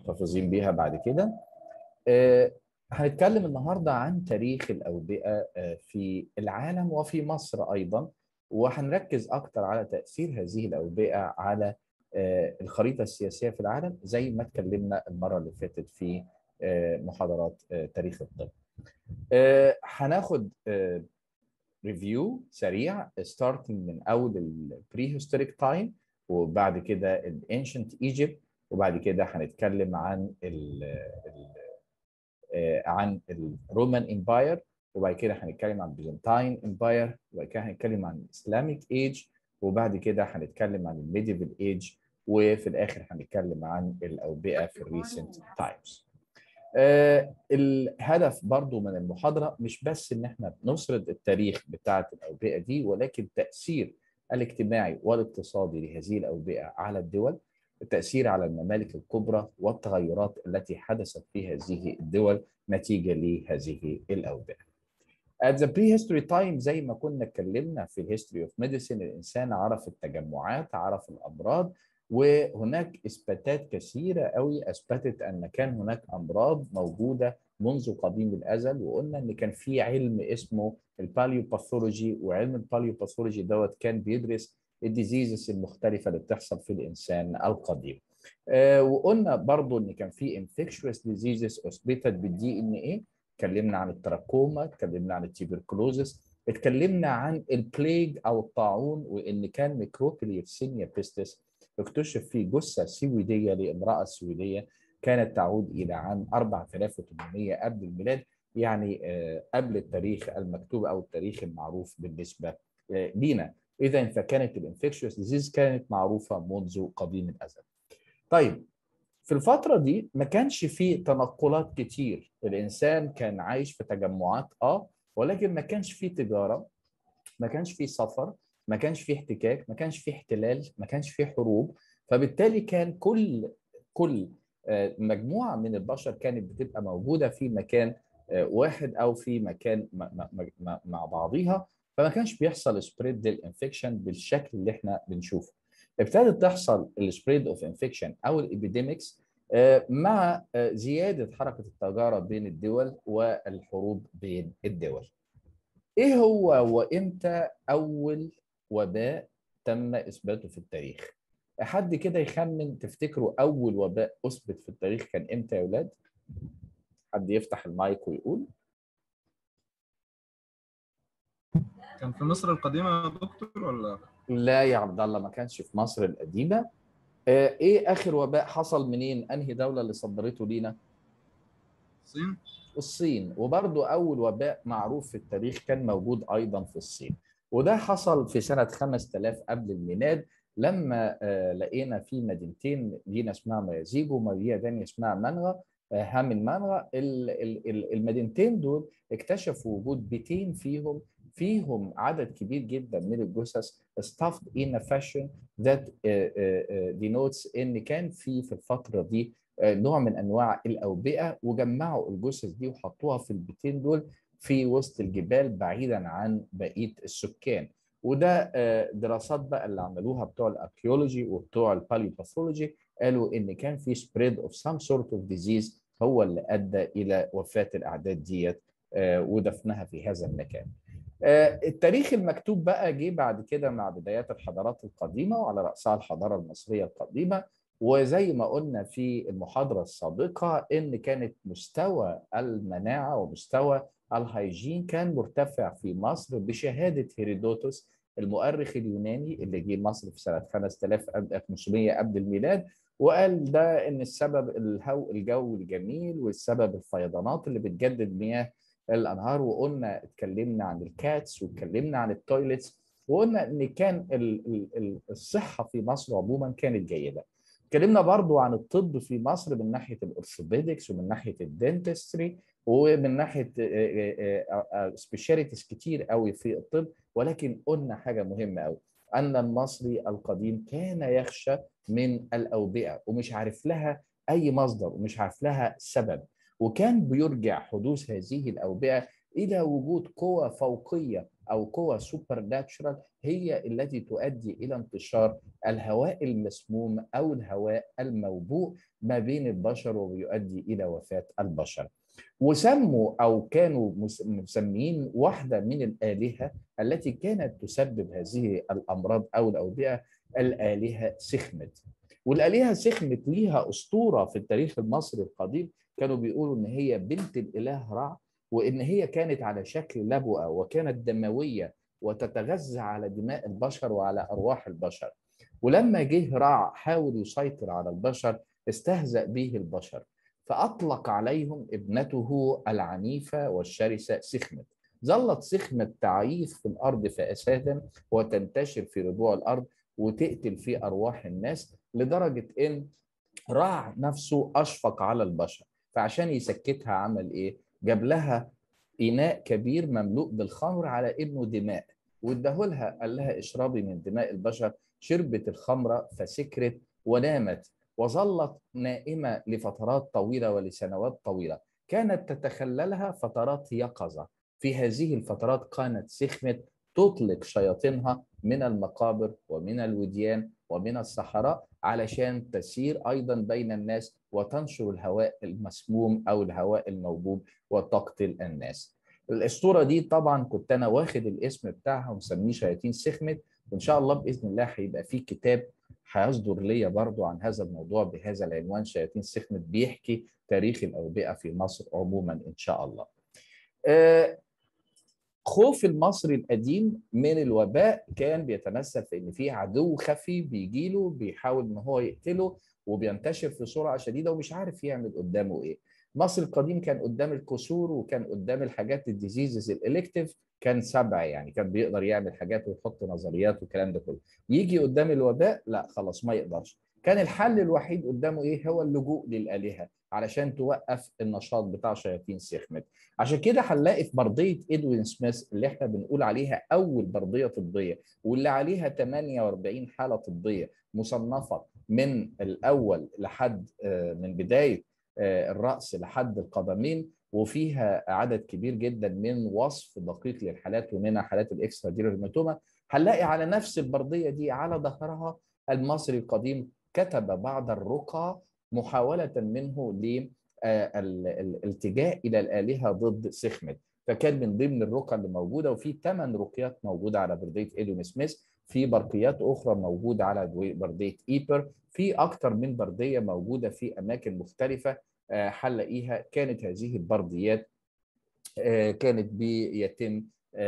محتفظين بيها بعد كده آه، هنتكلم النهارده عن تاريخ الاوبئه آه، في العالم وفي مصر ايضا وهنركز اكتر على تاثير هذه الاوبئه على آه، الخريطه السياسيه في العالم زي ما اتكلمنا المره اللي فاتت في آه، محاضرات آه، تاريخ الطب. آه، هناخد ريفيو سريع ستارتنج من اول البري هيستوريك تايم وبعد كده الانشنت ايجيبت وبعد كده هنتكلم عن ال ال آه، عن الرومان امباير وبعد كده هنتكلم عن البيزنطاين امباير وبعد كده هنتكلم عن الاسلاميك ايج وبعد كده هنتكلم عن الميديفال ايج وفي الاخر هنتكلم عن الاوبئه في الريسنت تايمز. آه، الهدف برضو من المحاضرة مش بس إن احنا نسرد التاريخ بتاعة الأوبئة دي ولكن تأثير الاجتماعي والاقتصادي لهذه الأوبئة على الدول التأثير على الممالك الكبرى والتغيرات التي حدثت في هذه الدول نتيجة لهذه الأوبئة. At the prehistory time زي ما كنا اتكلمنا في الهيستوري اوف ميديسين الإنسان عرف التجمعات عرف الأمراض وهناك اثباتات كثيره قوي اثبتت ان كان هناك امراض موجوده منذ قديم الازل وقلنا ان كان في علم اسمه الباليوباثولوجي وعلم الباليوباثولوجي دوت كان بيدرس الديزيزز المختلفه اللي بتحصل في الانسان القديم. آه وقلنا برضو ان كان في انفكشوس ديزيزز اثبتت بالدي ان ايه اتكلمنا عن التراكوما اتكلمنا عن التيبركلوزس اتكلمنا عن البليج او الطاعون وان كان ميكروبيلي يرسينيا بيستس اكتشف فيه جثة سويدية لامرأة سويدية كانت تعود إلى عام 4800 قبل الميلاد يعني قبل التاريخ المكتوب أو التاريخ المعروف بالنسبة لنا إذا فكانت الانفكشوس ديزيز كانت معروفة منذ قديم الأزل طيب في الفترة دي ما كانش فيه تنقلات كتير الإنسان كان عايش في تجمعات آه ولكن ما كانش فيه تجارة ما كانش فيه سفر ما كانش فيه احتكاك ما كانش فيه احتلال ما كانش فيه حروب فبالتالي كان كل كل مجموعه من البشر كانت بتبقى موجوده في مكان واحد او في مكان مع بعضيها فما كانش بيحصل سبريد للانفكشن بالشكل اللي احنا بنشوفه ابتدت تحصل السبريد اوف انفكشن او الابيديميكس مع زياده حركه التجاره بين الدول والحروب بين الدول ايه هو وامتى اول وباء تم اثباته في التاريخ حد كده يخمن تفتكروا اول وباء اثبت في التاريخ كان امتى يا اولاد حد يفتح المايك ويقول كان في مصر القديمه يا دكتور ولا لا يا عبد الله ما كانش في مصر القديمه ايه اخر وباء حصل منين انهي دوله اللي صدرته لينا الصين الصين وبرضه اول وباء معروف في التاريخ كان موجود ايضا في الصين وده حصل في سنة 5000 قبل الميلاد لما لقينا في مدينتين مدينة اسمها ميازيج ومدينة ثانية اسمها منغا هامن منغا المدينتين دول اكتشفوا وجود بيتين فيهم فيهم عدد كبير جدا من الجثث stuffed in a fashion that denotes ان كان في في الفترة دي نوع من انواع الاوبئة وجمعوا الجثث دي وحطوها في البيتين دول في وسط الجبال بعيدا عن بقيه السكان وده دراسات بقى اللي عملوها بتوع الاركيولوجي وبتوع الباليوباثولوجي قالوا ان كان في سبريد اوف سام سورت اوف ديزيز هو اللي ادى الى وفاه الاعداد ديت ودفنها في هذا المكان. التاريخ المكتوب بقى جه بعد كده مع بدايات الحضارات القديمه وعلى راسها الحضاره المصريه القديمه وزي ما قلنا في المحاضره السابقه ان كانت مستوى المناعه ومستوى الهيجين كان مرتفع في مصر بشهادة هيرودوتوس المؤرخ اليوناني اللي جه مصر في سنة 5500 قبل الميلاد وقال ده ان السبب الهو الجو الجميل والسبب الفيضانات اللي بتجدد مياه الانهار وقلنا اتكلمنا عن الكاتس واتكلمنا عن التويلتس وقلنا ان كان الصحة في مصر عموما كانت جيدة اتكلمنا برضو عن الطب في مصر من ناحية الأورثوبيدكس ومن ناحية الدنتستري ومن ناحيه سبيشاليتيز كتير قوي في الطب ولكن قلنا حاجه مهمه قوي ان المصري القديم كان يخشى من الاوبئه ومش عارف لها اي مصدر ومش عارف لها سبب وكان بيرجع حدوث هذه الاوبئه الى وجود قوى فوقيه او قوى سوبر ناتشرال هي التي تؤدي الى انتشار الهواء المسموم او الهواء الموبوء ما بين البشر ويؤدي الى وفاه البشر. وسموا او كانوا مسميين واحده من الالهه التي كانت تسبب هذه الامراض او الاوبئه الالهه سخمت. والالهه سخمت ليها اسطوره في التاريخ المصري القديم كانوا بيقولوا ان هي بنت الاله رع وان هي كانت على شكل لبؤه وكانت دمويه وتتغذى على دماء البشر وعلى ارواح البشر. ولما جه رع حاول يسيطر على البشر استهزأ به البشر فأطلق عليهم ابنته العنيفة والشرسة سخمت ظلت سخمت تعيث في الأرض فأسادا وتنتشر في ربوع الأرض وتقتل في أرواح الناس لدرجة إن رع نفسه أشفق على البشر فعشان يسكتها عمل إيه؟ جاب لها إناء كبير مملوء بالخمر على ابنه دماء واداهولها قال لها اشربي من دماء البشر شربت الخمرة فسكرت ونامت وظلت نائمة لفترات طويلة ولسنوات طويلة كانت تتخللها فترات يقظة في هذه الفترات كانت سخمت تطلق شياطينها من المقابر ومن الوديان ومن الصحراء علشان تسير أيضا بين الناس وتنشر الهواء المسموم أو الهواء الموبوب وتقتل الناس الأسطورة دي طبعا كنت أنا واخد الاسم بتاعها ومسميه شياطين سخمت وإن شاء الله بإذن الله هيبقى في كتاب هيصدر ليا برضو عن هذا الموضوع بهذا العنوان شياطين سخمت بيحكي تاريخ الأوبئة في مصر عموما إن شاء الله خوف المصري القديم من الوباء كان بيتمثل في ان في عدو خفي بيجيله بيحاول ان هو يقتله وبينتشر في سرعه شديده ومش عارف يعمل قدامه ايه. مصر القديم كان قدام الكسور وكان قدام الحاجات الديزيزز الالكتيف كان سبع يعني كان بيقدر يعمل حاجات ويحط نظريات والكلام ده كله يجي قدام الوباء لا خلاص ما يقدرش كان الحل الوحيد قدامه ايه هو اللجوء للالهه علشان توقف النشاط بتاع شياطين سيخمت عشان كده هنلاقي في برديه ادوين سميث اللي احنا بنقول عليها اول برديه طبيه واللي عليها 48 حاله طبيه مصنفه من الاول لحد من بدايه الراس لحد القدمين وفيها عدد كبير جدا من وصف دقيق للحالات ومنها حالات الاكسترا ديرماتوما هنلاقي على نفس البرديه دي على ظهرها المصري القديم كتب بعض الرقى محاوله منه للالتجاء الى الالهه ضد سخمت فكان من ضمن الرقى اللي موجوده وفي ثمان رقيات موجوده على برديه ايدون سميث في برقيات اخرى موجوده على برديه ايبر في اكثر من برديه موجوده في اماكن مختلفه هنلاقيها كانت هذه البرديات كانت بيتم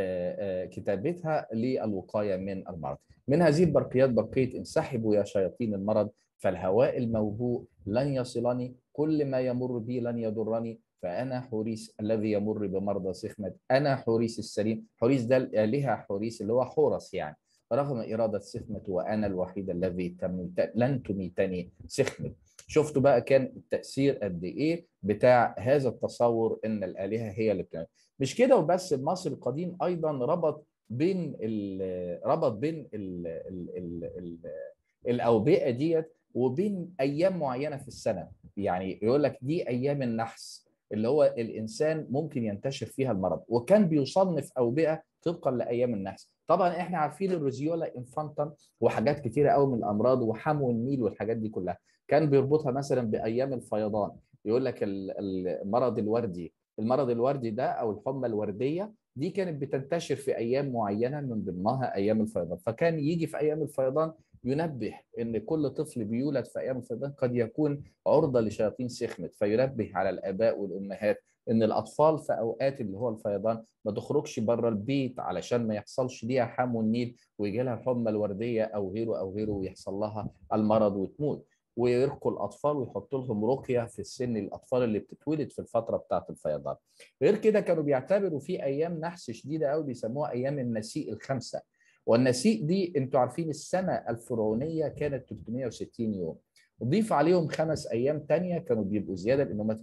كتابتها للوقايه من المرض. من هذه البرقيات برقيه انسحبوا يا شياطين المرض فالهواء الموبوء لن يصلني كل ما يمر بي لن يضرني فانا حوريس الذي يمر بمرضى سخمت انا حوريس السليم حوريس ده الالهه حوريس اللي هو حورس يعني رغم اراده سخمت وانا الوحيد الذي تميت لن تميتني سخمت شفتوا بقى كان التاثير قد ايه بتاع هذا التصور ان الالهه هي اللي بتعمل مش كده وبس المصري القديم ايضا ربط بين ال ربط بين ال ال ال ال الاوبئه ديت وبين ايام معينه في السنه يعني يقول لك دي ايام النحس اللي هو الانسان ممكن ينتشر فيها المرض وكان بيصنف اوبئه طبقا لايام النحس طبعا احنا عارفين الروزيولا انفانتم وحاجات كتيره قوي من الامراض وحمو النيل والحاجات دي كلها كان بيربطها مثلا بايام الفيضان يقول لك المرض الوردي المرض الوردي ده او الحمى الورديه دي كانت بتنتشر في ايام معينه من ضمنها ايام الفيضان فكان يجي في ايام الفيضان ينبه ان كل طفل بيولد في ايام الفيضان قد يكون عرضه لشياطين سخمت فينبه على الاباء والامهات ان الاطفال في اوقات اللي هو الفيضان ما تخرجش بره البيت علشان ما يحصلش ليها حمو النيل ويجي لها الحمى الورديه او غيره او غيره ويحصل لها المرض وتموت ويرقوا الاطفال ويحطوا لهم رقيه في السن الاطفال اللي بتتولد في الفتره بتاعه الفيضان. غير كده كانوا بيعتبروا في ايام نحس شديده قوي بيسموها ايام النسيء الخمسه. والنسيء دي انتوا عارفين السنه الفرعونيه كانت 360 يوم. وضيف عليهم خمس ايام تانية كانوا بيبقوا زياده لان هم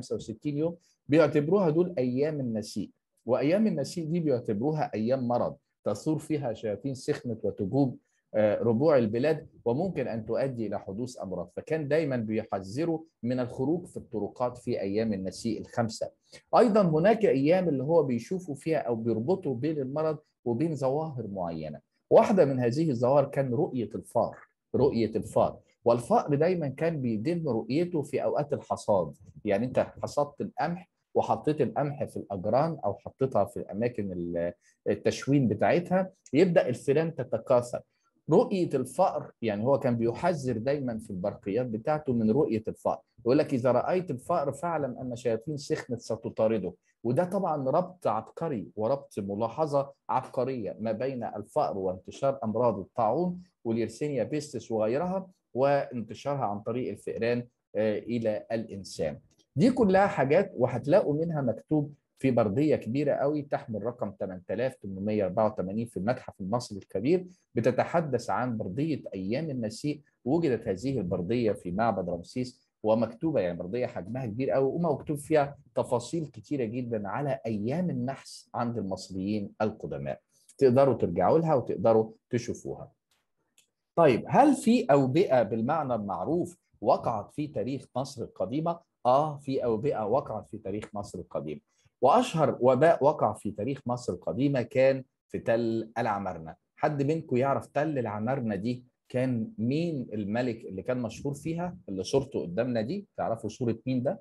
365 يوم بيعتبروها دول ايام النسيء. وايام النسيء دي بيعتبروها ايام مرض تثور فيها شياطين سخمت وتجوب ربوع البلاد وممكن ان تؤدي الى حدوث امراض فكان دايما بيحذروا من الخروج في الطرقات في ايام النسيء الخمسه ايضا هناك ايام اللي هو بيشوفوا فيها او بيربطوا بين المرض وبين ظواهر معينه واحده من هذه الظواهر كان رؤيه الفار رؤيه الفار والفأر دايما كان بيتم رؤيته في اوقات الحصاد يعني انت حصدت القمح وحطيت القمح في الاجران او حطيتها في الاماكن التشوين بتاعتها يبدا الفئران تتكاثر رؤيه الفأر يعني هو كان بيحذر دايما في البرقيات بتاعته من رؤيه الفأر يقول لك اذا رايت الفأر فاعلم ان شياطين سخنت ستطارده وده طبعا ربط عبقري وربط ملاحظه عبقريه ما بين الفأر وانتشار امراض الطاعون واليرسينيا بيستس وغيرها وانتشارها عن طريق الفئران الى الانسان دي كلها حاجات وهتلاقوا منها مكتوب في برديه كبيره قوي تحمل رقم 8884 في المتحف المصري الكبير بتتحدث عن برديه ايام النسيء وجدت هذه البرديه في معبد رمسيس ومكتوبه يعني برديه حجمها كبير قوي ومكتوب فيها تفاصيل كتيره جدا على ايام النحس عند المصريين القدماء تقدروا ترجعوا لها وتقدروا تشوفوها طيب هل في اوبئه بالمعنى المعروف وقعت في تاريخ مصر القديمه اه في اوبئه وقعت في تاريخ مصر القديمه واشهر وباء وقع في تاريخ مصر القديمه كان في تل العمارنه حد منكم يعرف تل العمارنه دي كان مين الملك اللي كان مشهور فيها اللي صورته قدامنا دي تعرفوا صوره مين ده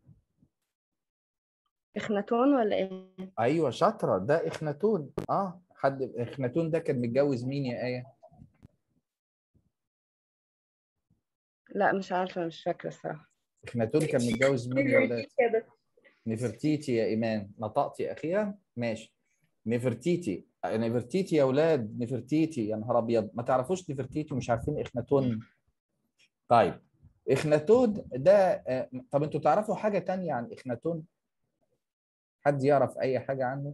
اخناتون ولا ايه ايوه شاطره ده اخناتون اه حد اخناتون ده كان متجوز مين يا ايه لا مش عارفه مش فاكره الصراحه اخناتون كان متجوز مين يا ولاد نفرتيتي يا ايمان نطقتي اخيرا ماشي نفرتيتي نفرتيتي يا اولاد نفرتيتي يا نهار ابيض ما تعرفوش نفرتيتي ومش عارفين اخناتون طيب اخناتون ده طب انتوا تعرفوا حاجه تانية عن اخناتون حد يعرف اي حاجه عنه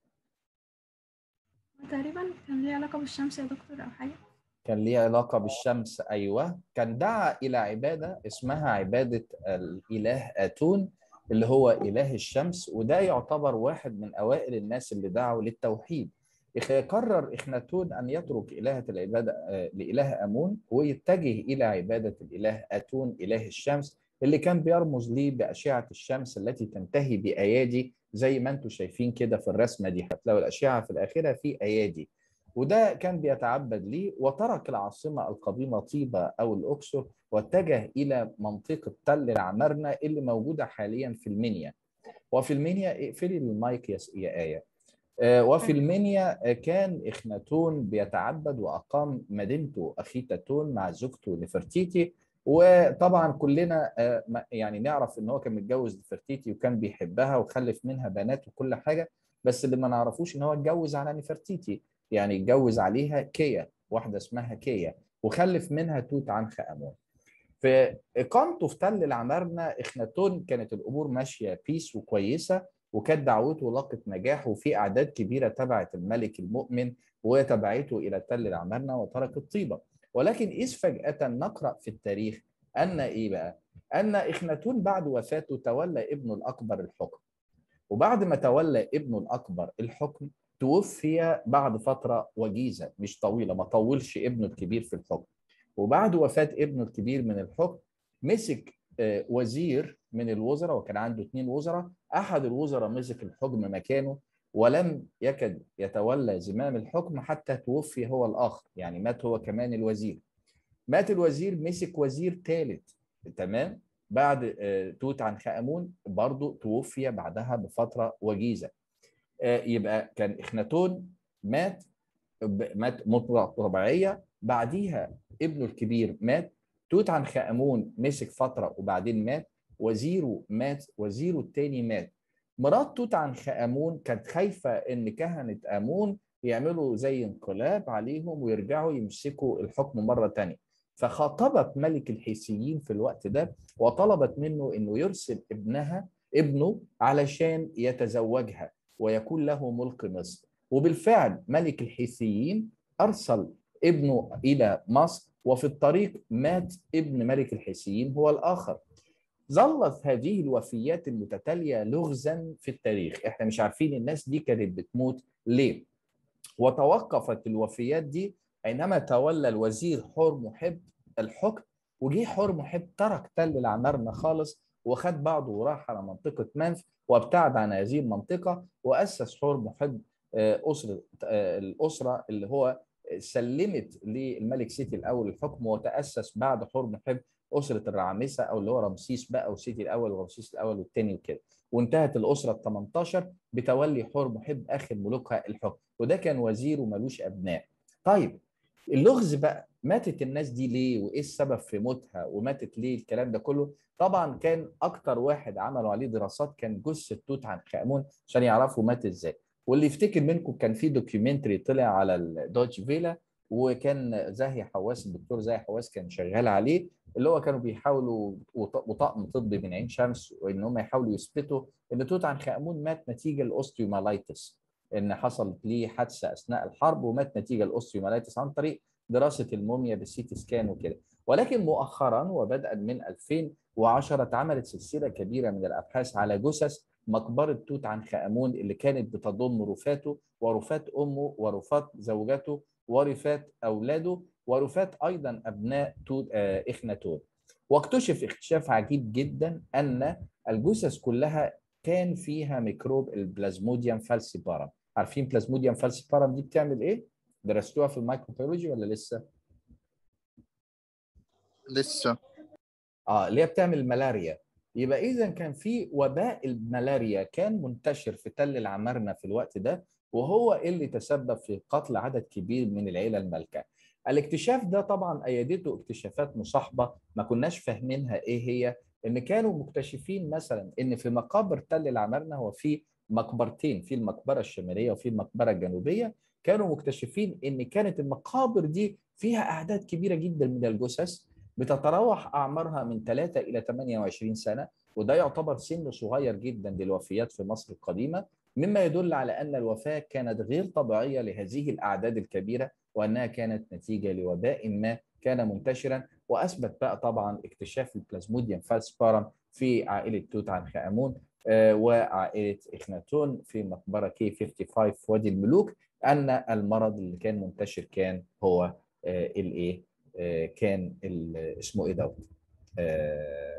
تقريبا كان ليه علاقة بالشمس يا دكتور أو حاجة كان ليه علاقة بالشمس أيوة كان دعا إلى عبادة اسمها عبادة الإله آتون اللي هو إله الشمس وده يعتبر واحد من أوائل الناس اللي دعوا للتوحيد قرر إخناتون أن يترك إلهة العبادة لإله أمون ويتجه إلى عبادة الإله آتون إله الشمس اللي كان بيرمز ليه بأشعة الشمس التي تنتهي بأيادي زي ما انتم شايفين كده في الرسمة دي هتلاقوا الأشعة في الآخرة في أيادي وده كان بيتعبد ليه وترك العاصمة القديمة طيبة أو الأقصر واتجه إلى منطقة تل العمارنة اللي موجودة حاليا في المنيا وفي المنيا اقفلي المايك يا يا آية وفي المنيا كان إخناتون بيتعبد وأقام مدينته أخيتاتون مع زوجته نفرتيتي وطبعا كلنا يعني نعرف ان هو كان متجوز نفرتيتي وكان بيحبها وخلف منها بنات وكل حاجه بس اللي ما نعرفوش ان هو اتجوز على نفرتيتي يعني اتجوز عليها كيا واحده اسمها كيا وخلف منها توت عنخ امون في اقامته في تل العمارنه اخناتون كانت الامور ماشيه بيس وكويسه وكانت دعوته لقت نجاح وفي اعداد كبيره تبعت الملك المؤمن وتبعته الى تل العمارنه وتركت طيبه ولكن إذ فجأة نقرأ في التاريخ أن إيه بقى؟ أن إخناتون بعد وفاته تولى ابنه الأكبر الحكم وبعد ما تولى ابنه الأكبر الحكم توفي بعد فترة وجيزة مش طويلة ما طولش ابنه الكبير في الحكم وبعد وفاة ابنه الكبير من الحكم مسك وزير من الوزراء وكان عنده اثنين وزراء أحد الوزراء مسك الحكم مكانه ولم يكد يتولى زمام الحكم حتى توفي هو الآخر يعني مات هو كمان الوزير مات الوزير مسك وزير ثالث تمام بعد توت عنخ آمون برضه توفي بعدها بفترة وجيزة يبقى كان إخناتون مات مات موت طبيعية بعديها ابنه الكبير مات توت عنخ آمون مسك فترة وبعدين مات وزيره مات وزيره الثاني مات مرات توت عنخ آمون كانت خايفة إن كهنة آمون يعملوا زي انقلاب عليهم ويرجعوا يمسكوا الحكم مرة تانية فخاطبت ملك الحيثيين في الوقت ده وطلبت منه إنه يرسل ابنها ابنه علشان يتزوجها ويكون له ملك مصر وبالفعل ملك الحيثيين أرسل ابنه إلى مصر وفي الطريق مات ابن ملك الحيثيين هو الآخر ظلت هذه الوفيات المتتالية لغزا في التاريخ احنا مش عارفين الناس دي كانت بتموت ليه وتوقفت الوفيات دي عندما تولى الوزير حور محب الحكم وجه حور محب ترك تل العمارنة خالص وخد بعضه وراح على منطقة منف وابتعد عن هذه المنطقة وأسس حور محب آه، اسره آه، الاسره اللي هو سلمت للملك سيتي الاول الحكم وتاسس بعد حور محب اسره الرعامسه او اللي هو رمسيس بقى وسيتي الاول ورمسيس الاول والثاني وكده وانتهت الاسره ال 18 بتولي حور محب اخر ملوكها الحكم وده كان وزير وملوش ابناء طيب اللغز بقى ماتت الناس دي ليه وايه السبب في موتها وماتت ليه الكلام ده كله طبعا كان اكتر واحد عملوا عليه دراسات كان جثه توت عنخ امون عشان يعرفوا مات ازاي واللي يفتكر منكم كان في دوكيومنتري طلع على الدوتش فيلا وكان زاهي حواس الدكتور زاهي حواس كان شغال عليه اللي هو كانوا بيحاولوا وط- وطقم طبي من عين شمس وان هم يحاولوا يثبتوا ان توت عنخ امون مات نتيجه الاوستيومالايتس ان حصلت ليه حادثه اثناء الحرب ومات نتيجه الاوستيومالايتس عن طريق دراسه الموميا بالسيتي سكان وكده ولكن مؤخرا وبدءا من 2010 اتعملت سلسله كبيره من الابحاث على جثث مقبره توت عنخ امون اللي كانت بتضم رفاته ورفات امه ورفات زوجته ورفات اولاده ورفات ايضا ابناء توت آه، اخناتون واكتشف اكتشاف عجيب جدا ان الجثث كلها كان فيها ميكروب البلازموديوم فالسيبارم عارفين بلازموديوم فالسيبارم دي بتعمل ايه درستوها في الميكروبيولوجي ولا لسه لسه اه اللي هي بتعمل الملاريا يبقى اذا كان في وباء الملاريا كان منتشر في تل العمارنه في الوقت ده وهو اللي تسبب في قتل عدد كبير من العيله المالكه الاكتشاف ده طبعا ايدته اكتشافات مصاحبه ما كناش فاهمينها ايه هي ان كانوا مكتشفين مثلا ان في مقابر تل العمارنه هو في مقبرتين في المقبره الشماليه وفي المقبره الجنوبيه كانوا مكتشفين ان كانت المقابر دي فيها اعداد كبيره جدا من الجثث بتتراوح اعمارها من 3 الى 28 سنه وده يعتبر سن صغير جدا للوفيات في مصر القديمه مما يدل على ان الوفاه كانت غير طبيعيه لهذه الاعداد الكبيره وانها كانت نتيجه لوباء ما كان منتشرا واثبت بقى طبعا اكتشاف البلازموديوم فالسبارم في عائله توت عنخ امون آه، وعائله اخناتون في مقبره كي 55 في وادي الملوك ان المرض اللي كان منتشر كان هو آه، الايه آه، كان ال- اسمه ايه دوت آه،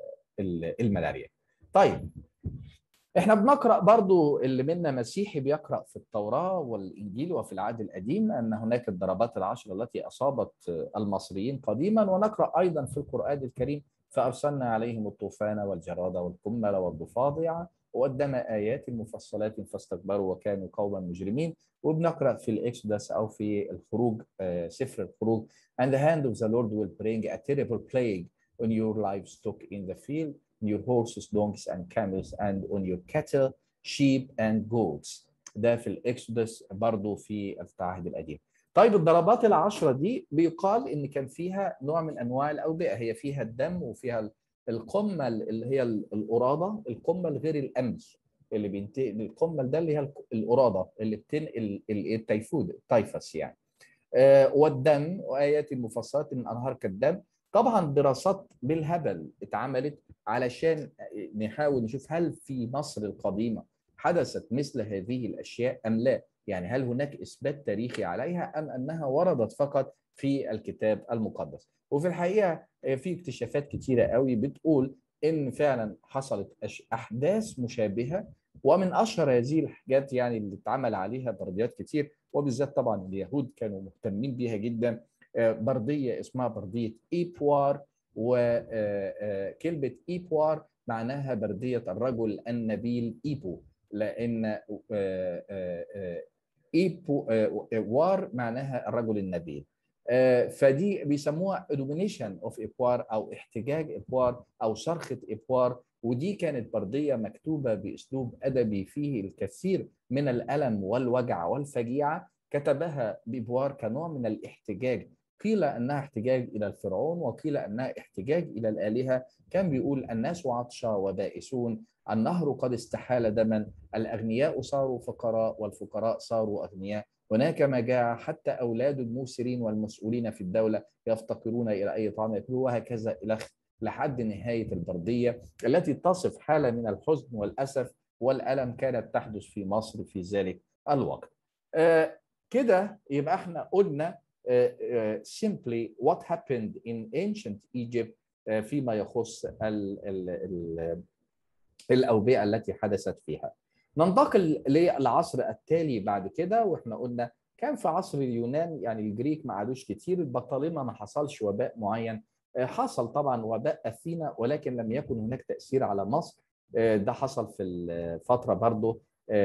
ال- الملاريا طيب احنا بنقرا برضو اللي منا مسيحي بيقرا في التوراه والانجيل وفي العهد القديم ان هناك الضربات العشر التي اصابت المصريين قديما ونقرا ايضا في القران الكريم فارسلنا عليهم الطوفان والجراد والقمل والضفادع وقدم ايات مفصلات فاستكبروا وكانوا قوما مجرمين وبنقرا في الاكسودس او في الخروج آه، سفر الخروج and the hand of the Lord will bring a terrible plague on your livestock in the field on your horses, donkeys and camels and on your cattle, sheep and goats. ده في الإكسودس برضو في العهد القديم. طيب الضربات العشرة دي بيقال إن كان فيها نوع من أنواع الأوبئة هي فيها الدم وفيها القمل اللي هي القرادة القمل غير الأمس اللي بينتقل القمل ده اللي هي القرادة اللي بتنقل ال- التيفود التيفس يعني آه، والدم وآيات المفصلات من أنهار كالدم طبعا دراسات بالهبل اتعملت علشان نحاول نشوف هل في مصر القديمة حدثت مثل هذه الأشياء أم لا يعني هل هناك إثبات تاريخي عليها أم أنها وردت فقط في الكتاب المقدس وفي الحقيقة آه، في اكتشافات كتيرة قوي بتقول إن فعلا حصلت أش- أحداث مشابهة ومن أشهر هذه الحاجات يعني اللي اتعمل عليها برديات كتير وبالذات طبعا اليهود كانوا مهتمين بيها جدا آه، بردية اسمها بردية إيبوار وكلمة إيبوار معناها بردية الرجل النبيل إيبو لأن آه، آه، آه، إيبو آه، وار معناها الرجل النبيل آه، فدي بيسموها دومينيشن اوف إيبوار أو احتجاج إيبوار أو صرخة إيبوار ودي كانت بردية مكتوبة بأسلوب أدبي فيه الكثير من الألم والوجع والفجيعة كتبها بيبوار كنوع من الاحتجاج قيل انها احتجاج الى الفرعون وقيل انها احتجاج الى الالهه كان بيقول الناس عطشى وبائسون النهر قد استحال دما الاغنياء صاروا فقراء والفقراء صاروا اغنياء هناك مجاعه حتى اولاد الموسرين والمسؤولين في الدوله يفتقرون الى اي طعام ياكلوه وهكذا الى آخره. لحد نهايه البرديه التي تصف حاله من الحزن والاسف والالم كانت تحدث في مصر في ذلك الوقت. آه، كده يبقى احنا قلنا آه، آه، simply what happened in ancient Egypt آه، فيما يخص ال ال ال الأوبئة التي حدثت فيها. ننتقل للعصر التالي بعد كده واحنا قلنا كان في عصر اليونان يعني الجريك ما عادوش كتير البطالمه ما حصلش وباء معين حصل طبعا وباء اثينا ولكن لم يكن هناك تاثير على مصر ده حصل في الفتره برضه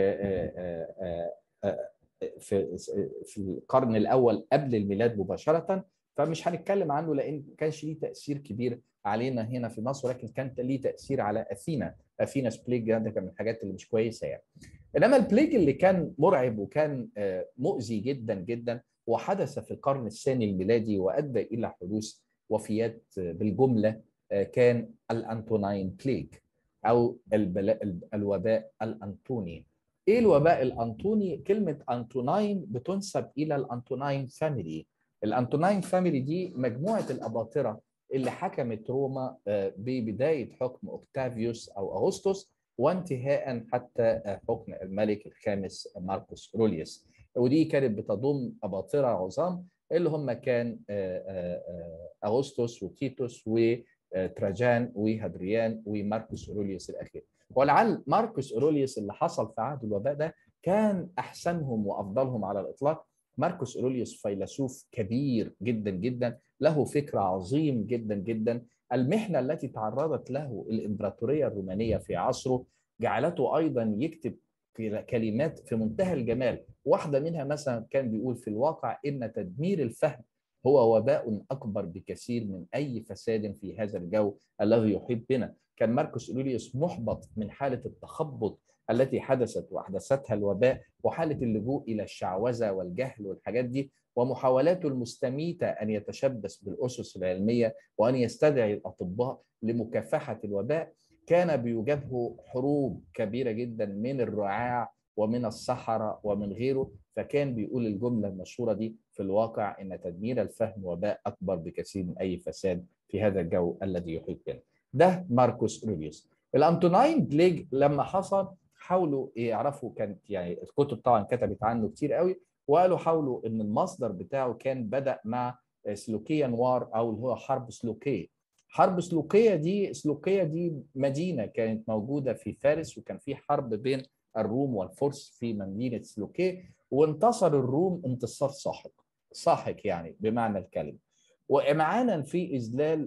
في في القرن الاول قبل الميلاد مباشره فمش هنتكلم عنه لان ما كانش ليه تاثير كبير علينا هنا في مصر ولكن كان ليه تاثير على اثينا اثينا بليج ده كان من الحاجات اللي مش كويسه يعني انما البليج اللي كان مرعب وكان مؤذي جدا جدا وحدث في القرن الثاني الميلادي وادى الى حدوث وفيات بالجمله كان الانتوناين بليج او الوباء الانطوني ايه الوباء الانطوني كلمه انتوناين بتنسب الى الانتوناين فاميلي الانتوناين فاميلي دي مجموعه الاباطره اللي حكمت روما ببدايه حكم اوكتافيوس او اغسطس وانتهاء حتى حكم الملك الخامس ماركوس روليوس ودي كانت بتضم اباطره عظام اللي هم كان اغسطس وتيتوس وتراجان وهادريان وماركوس اوروليوس الاخير ولعل ماركوس اوروليوس اللي حصل في عهد الوباء ده كان احسنهم وافضلهم على الاطلاق ماركوس اوروليوس فيلسوف كبير جدا جدا له فكر عظيم جدا جدا المحنه التي تعرضت له الامبراطوريه الرومانيه في عصره جعلته ايضا يكتب كلمات في منتهى الجمال واحده منها مثلا كان بيقول في الواقع ان تدمير الفهم هو وباء اكبر بكثير من اي فساد في هذا الجو الذي يحيط بنا كان ماركوس اوروليوس محبط من حاله التخبط التي حدثت واحدثتها الوباء وحاله اللجوء الى الشعوذه والجهل والحاجات دي ومحاولاته المستميته ان يتشبث بالاسس العلميه وان يستدعي الاطباء لمكافحه الوباء كان بيواجهه حروب كبيره جدا من الرعاع ومن الصحراء ومن غيره فكان بيقول الجمله المشهوره دي في الواقع ان تدمير الفهم وباء اكبر بكثير من اي فساد في هذا الجو الذي يحيط بنا. ده ماركوس روليوس. الانتوناين بليج لما حصل حاولوا يعرفوا كانت يعني الكتب طبعا كتبت عنه كتير قوي وقالوا حاولوا ان المصدر بتاعه كان بدا مع سلوكيا نوار او اللي هو حرب سلوكيه حرب سلوكيه دي سلوكيه دي مدينه كانت موجوده في فارس وكان في حرب بين الروم والفرس في مدينه سلوكيه وانتصر الروم انتصار ساحق ساحق يعني بمعنى الكلمه وامعانا في اذلال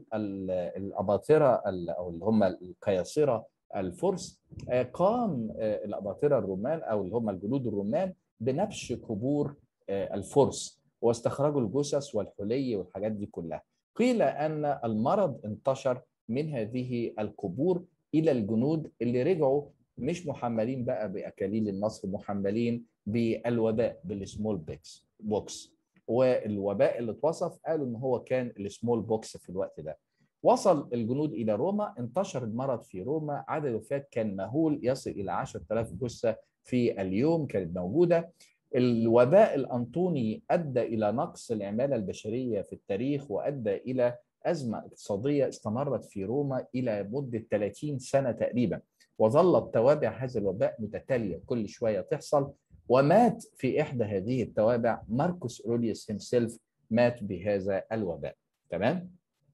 الاباطره او اللي هم القياصره الفرس قام الاباطره الرومان او اللي هم الجنود الرومان بنبش قبور الفرس واستخرجوا الجثث والحلي والحاجات دي كلها قيل ان المرض انتشر من هذه القبور الى الجنود اللي رجعوا مش محملين بقى باكاليل النصر محملين بالوباء بالسمول بيكس بوكس والوباء اللي اتوصف قالوا ان هو كان السمول بوكس في الوقت ده وصل الجنود الى روما انتشر المرض في روما عدد الوفيات كان مهول يصل الى 10000 جثه في اليوم كانت موجوده الوباء الانطوني ادى الى نقص العماله البشريه في التاريخ وادى الى ازمه اقتصاديه استمرت في روما الى مده 30 سنه تقريبا وظلت توابع هذا الوباء متتاليه كل شويه تحصل ومات في احدى هذه التوابع ماركوس اوروليوس هيمسيلف مات بهذا الوباء تمام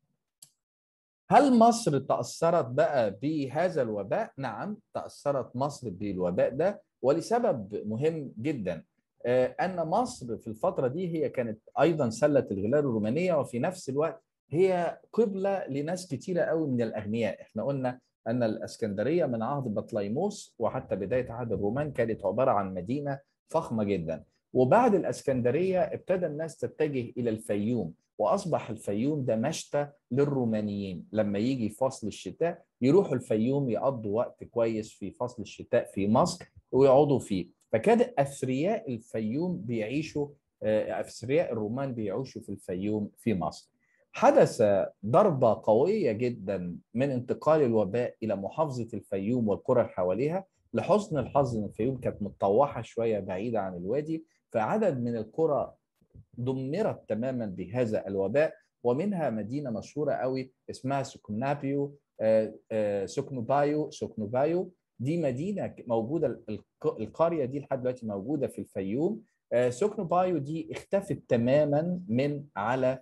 هل مصر تاثرت بقى بهذا الوباء نعم تاثرت مصر بالوباء ده ولسبب مهم جدا ان مصر في الفتره دي هي كانت ايضا سله الغلال الرومانيه وفي نفس الوقت هي قبله لناس كتيره قوي من الاغنياء احنا قلنا ان الاسكندريه من عهد بطليموس وحتى بدايه عهد الرومان كانت عباره عن مدينه فخمه جدا وبعد الاسكندريه ابتدى الناس تتجه الى الفيوم واصبح الفيوم ده مشتى للرومانيين لما يجي فصل الشتاء يروحوا الفيوم يقضوا وقت كويس في فصل الشتاء في مصر ويقعدوا فيه فكان اثرياء الفيوم بيعيشوا اثرياء الرومان بيعيشوا في الفيوم في مصر حدث ضربة قوية جدا من انتقال الوباء إلى محافظة الفيوم والقرى اللي حواليها لحسن الحظ إن الفيوم كانت متطوحة شوية بعيدة عن الوادي فعدد من القرى دمرت تماما بهذا الوباء ومنها مدينة مشهورة قوي اسمها سكنابيو سكنوبايو سكنوبايو دي مدينة موجودة القرية دي لحد دلوقتي موجودة في الفيوم سكنوبايو دي اختفت تماما من على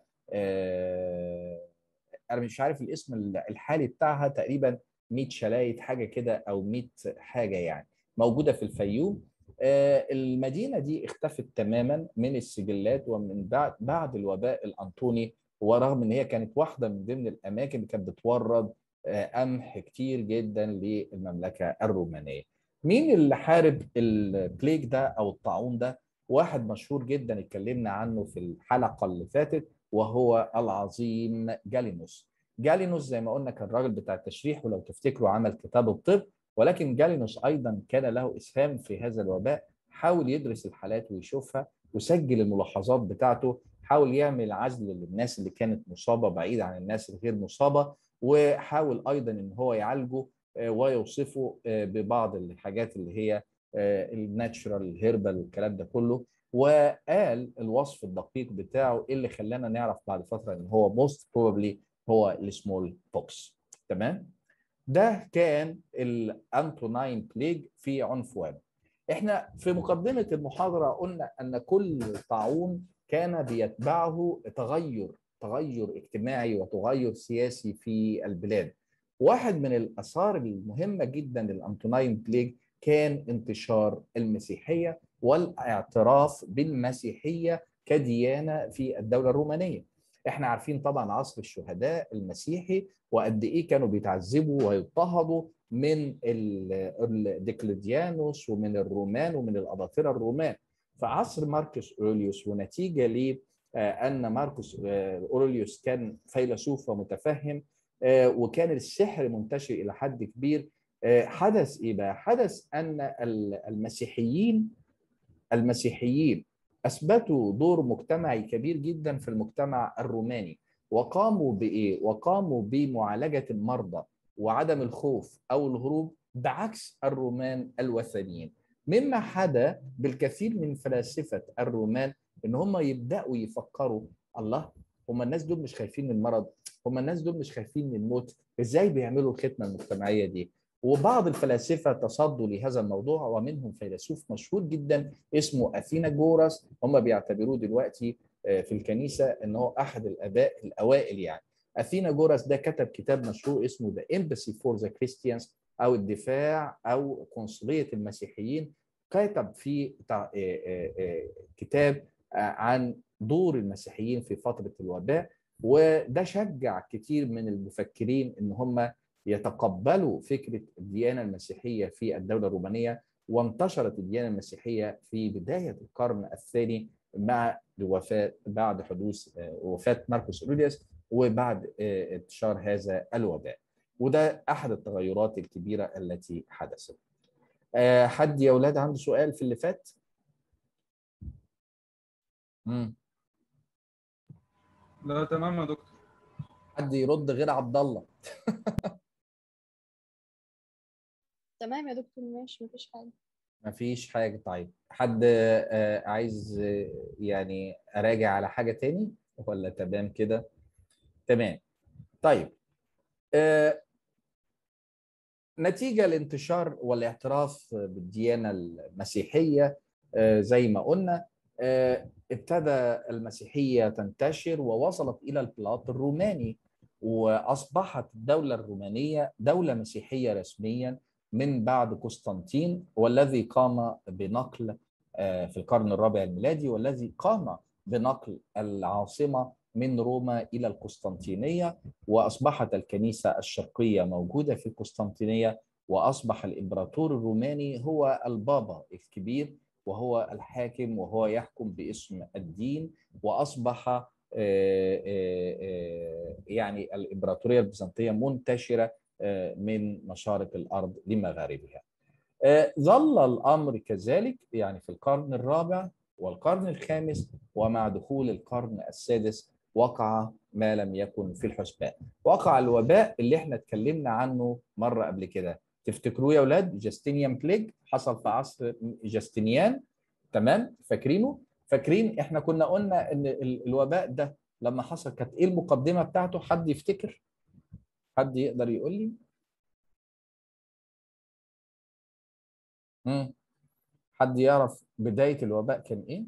انا مش عارف الاسم الحالي بتاعها تقريبا 100 شلايت حاجه كده او 100 حاجه يعني موجوده في الفيوم آه، المدينه دي اختفت تماما من السجلات ومن بعد بعد الوباء الانطوني ورغم ان هي كانت واحده من ضمن الاماكن اللي كانت بتورد آه، قمح كتير جدا للمملكه الرومانيه. مين اللي حارب البليك ده او الطاعون ده؟ واحد مشهور جدا اتكلمنا عنه في الحلقه اللي فاتت وهو العظيم جالينوس. جالينوس زي ما قلنا كان الراجل بتاع التشريح ولو تفتكروا عمل كتاب الطب ولكن جالينوس ايضا كان له اسهام في هذا الوباء حاول يدرس الحالات ويشوفها وسجل الملاحظات بتاعته حاول يعمل عزل للناس اللي كانت مصابه بعيد عن الناس الغير مصابه وحاول ايضا ان هو يعالجه آه، ويوصفه آه، ببعض الحاجات اللي هي الناتشرال الهيربال الكلام ده كله وقال الوصف الدقيق بتاعه اللي خلانا نعرف بعد فتره ان هو موست بروبلي هو السمول بوكس تمام ده كان الانتوناين بليج في عنفوان احنا في مقدمه المحاضره قلنا ان كل طاعون كان بيتبعه تغير تغير اجتماعي وتغير سياسي في البلاد واحد من الاثار المهمه جدا للانتوناين بليج كان انتشار المسيحيه والاعتراف بالمسيحيه كديانه في الدوله الرومانيه احنا عارفين طبعا عصر الشهداء المسيحي وقد ايه كانوا بيتعذبوا ويضطهدوا من الديكليديانوس ومن الرومان ومن الاباطره الرومان في عصر ماركوس اوروليوس ونتيجه ل ان ماركوس اوروليوس كان فيلسوف ومتفهم وكان السحر منتشر الى حد كبير حدث ايه بقى؟ حدث ان المسيحيين المسيحيين اثبتوا دور مجتمعي كبير جدا في المجتمع الروماني وقاموا بايه؟ وقاموا بمعالجه المرضى وعدم الخوف او الهروب بعكس الرومان الوثنيين مما حدا بالكثير من فلاسفه الرومان ان هم يبداوا يفكروا الله هم الناس دول مش خايفين من المرض هم الناس دول مش خايفين من الموت ازاي بيعملوا الختمه المجتمعيه دي وبعض الفلاسفه تصدوا لهذا الموضوع ومنهم فيلسوف مشهور جدا اسمه اثيناجوراس هم بيعتبروه دلوقتي في الكنيسه ان هو احد الاباء الاوائل يعني اثيناجوراس ده كتب كتاب مشهور اسمه ذا امباسي فور ذا كريستيانز او الدفاع او قنصليه المسيحيين كتب فيه كتاب عن دور المسيحيين في فتره الوباء وده شجع كتير من المفكرين ان هم يتقبلوا فكره الديانه المسيحيه في الدوله الرومانيه وانتشرت الديانه المسيحيه في بدايه القرن الثاني مع وفاه بعد حدوث وفاه ماركوس اوروليوس وبعد انتشار هذا الوباء وده احد التغيرات الكبيره التي حدثت حد يا اولاد عنده سؤال في اللي فات مم. لا تمام يا دكتور حد يرد غير عبد الله تمام يا دكتور ماشي مفيش حاجة مفيش حاجه طيب حد عايز يعني اراجع على حاجه تاني ولا تمام كده تمام طيب آه نتيجة لانتشار والاعتراف بالديانة المسيحية آه زي ما قلنا آه ابتدى المسيحية تنتشر ووصلت إلى البلاط الروماني وأصبحت الدولة الرومانية دولة مسيحية رسميا من بعد قسطنطين والذي قام بنقل في القرن الرابع الميلادي والذي قام بنقل العاصمة من روما إلى القسطنطينية وأصبحت الكنيسة الشرقية موجودة في القسطنطينية وأصبح الإمبراطور الروماني هو البابا الكبير وهو الحاكم وهو يحكم باسم الدين وأصبح يعني الإمبراطورية البيزنطية منتشرة من مشارق الأرض لمغاربها ظل الأمر كذلك يعني في القرن الرابع والقرن الخامس ومع دخول القرن السادس وقع ما لم يكن في الحسبان وقع الوباء اللي احنا اتكلمنا عنه مرة قبل كده تفتكروه يا اولاد جاستينيان بليج حصل في عصر جاستينيان تمام فاكرينه فاكرين احنا كنا قلنا ان الوباء ده لما حصل كانت ايه المقدمة بتاعته حد يفتكر حد يقدر يقول لي مم. حد يعرف بداية الوباء كان ايه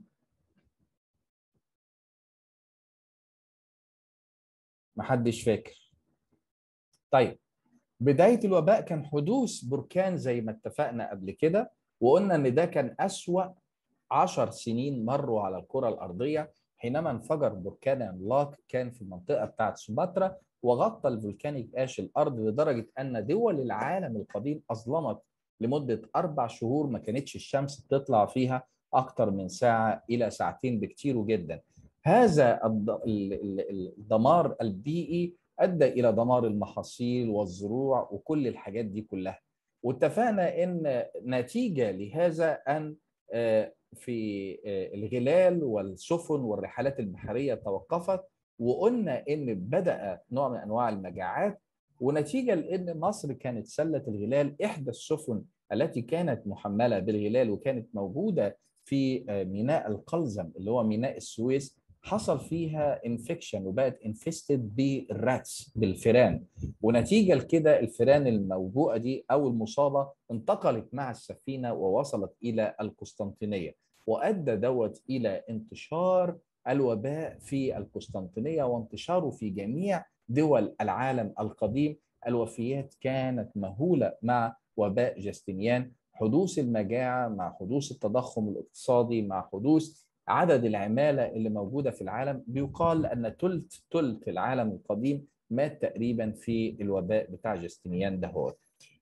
محدش فاكر طيب بداية الوباء كان حدوث بركان زي ما اتفقنا قبل كده وقلنا ان ده كان أسوأ عشر سنين مروا على الكرة الأرضية حينما انفجر بركان عملاق كان في المنطقة بتاعت سومطرة وغطى الفولكانيك آش الأرض لدرجة أن دول العالم القديم أظلمت لمدة أربع شهور ما كانتش الشمس بتطلع فيها أكتر من ساعة إلى ساعتين بكتير جدا هذا الد- ال- ال- الدمار البيئي أدى إلى دمار المحاصيل والزروع وكل الحاجات دي كلها واتفقنا ان نتيجه لهذا ان آه، في آه، الغلال والسفن والرحلات البحريه توقفت وقلنا ان بدا نوع من انواع المجاعات ونتيجه لان مصر كانت سله الغلال احدى السفن التي كانت محمله بالغلال وكانت موجوده في آه، ميناء القلزم اللي هو ميناء السويس حصل فيها انفكشن وبقت انفستد بالراتس بالفئران ونتيجه لكده الفئران الموجوءه دي او المصابه انتقلت مع السفينه ووصلت الى القسطنطينيه وادى دوت الى انتشار الوباء في القسطنطينيه وانتشاره في جميع دول العالم القديم الوفيات كانت مهوله مع وباء جاستنيان حدوث المجاعه مع حدوث التضخم الاقتصادي مع حدوث عدد العماله اللي موجوده في العالم بيقال ان ثلث ثلث العالم القديم مات تقريبا في الوباء بتاع جاستنيان ده هو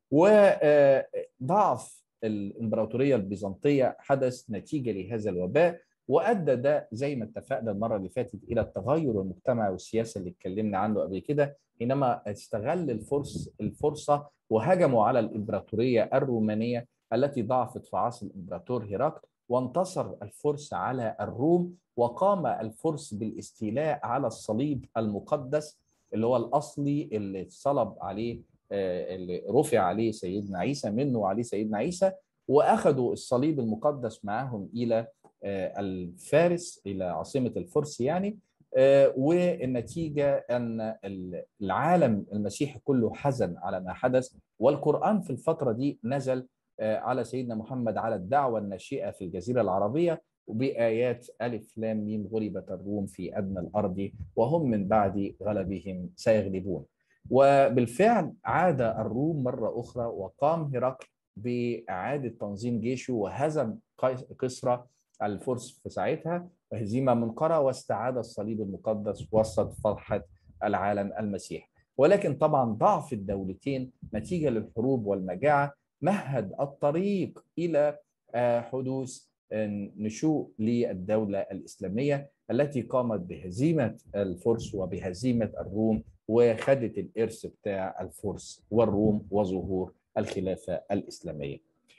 وضعف الامبراطوريه البيزنطيه حدث نتيجه لهذا الوباء وادى ده زي ما اتفقنا المره اللي فاتت الى التغير المجتمعي والسياسي اللي اتكلمنا عنه قبل كده حينما استغل الفرص الفرصه وهجموا على الامبراطوريه الرومانيه التي ضعفت في عصر الامبراطور هرقل وانتصر الفرس على الروم وقام الفرس بالاستيلاء على الصليب المقدس اللي هو الاصلي اللي صلب عليه آه، اللي رفع عليه سيدنا عيسى منه وعليه سيدنا عيسى واخذوا الصليب المقدس معهم الى آه، الفارس الى عاصمه الفرس يعني آه، والنتيجه ان العالم المسيحي كله حزن على ما حدث والقران في الفتره دي نزل آه، على سيدنا محمد على الدعوه الناشئه في الجزيره العربيه وبآيات ألف لام ميم غلبت الروم في أدنى الأرض وهم من بعد غلبهم سيغلبون وبالفعل عاد الروم مرة أخرى وقام هرقل بإعادة تنظيم جيشه وهزم قيس- كسرى الفرس في ساعتها هزيمة منقرة واستعاد الصليب المقدس وسط فرحة العالم المسيحي ولكن طبعا ضعف الدولتين نتيجة للحروب والمجاعة مهد الطريق إلى آه، حدوث آه، نشوء للدولة الإسلامية التي قامت بهزيمة الفرس وبهزيمة الروم وخدت الإرث بتاع الفرس والروم وظهور الخلافة الإسلامية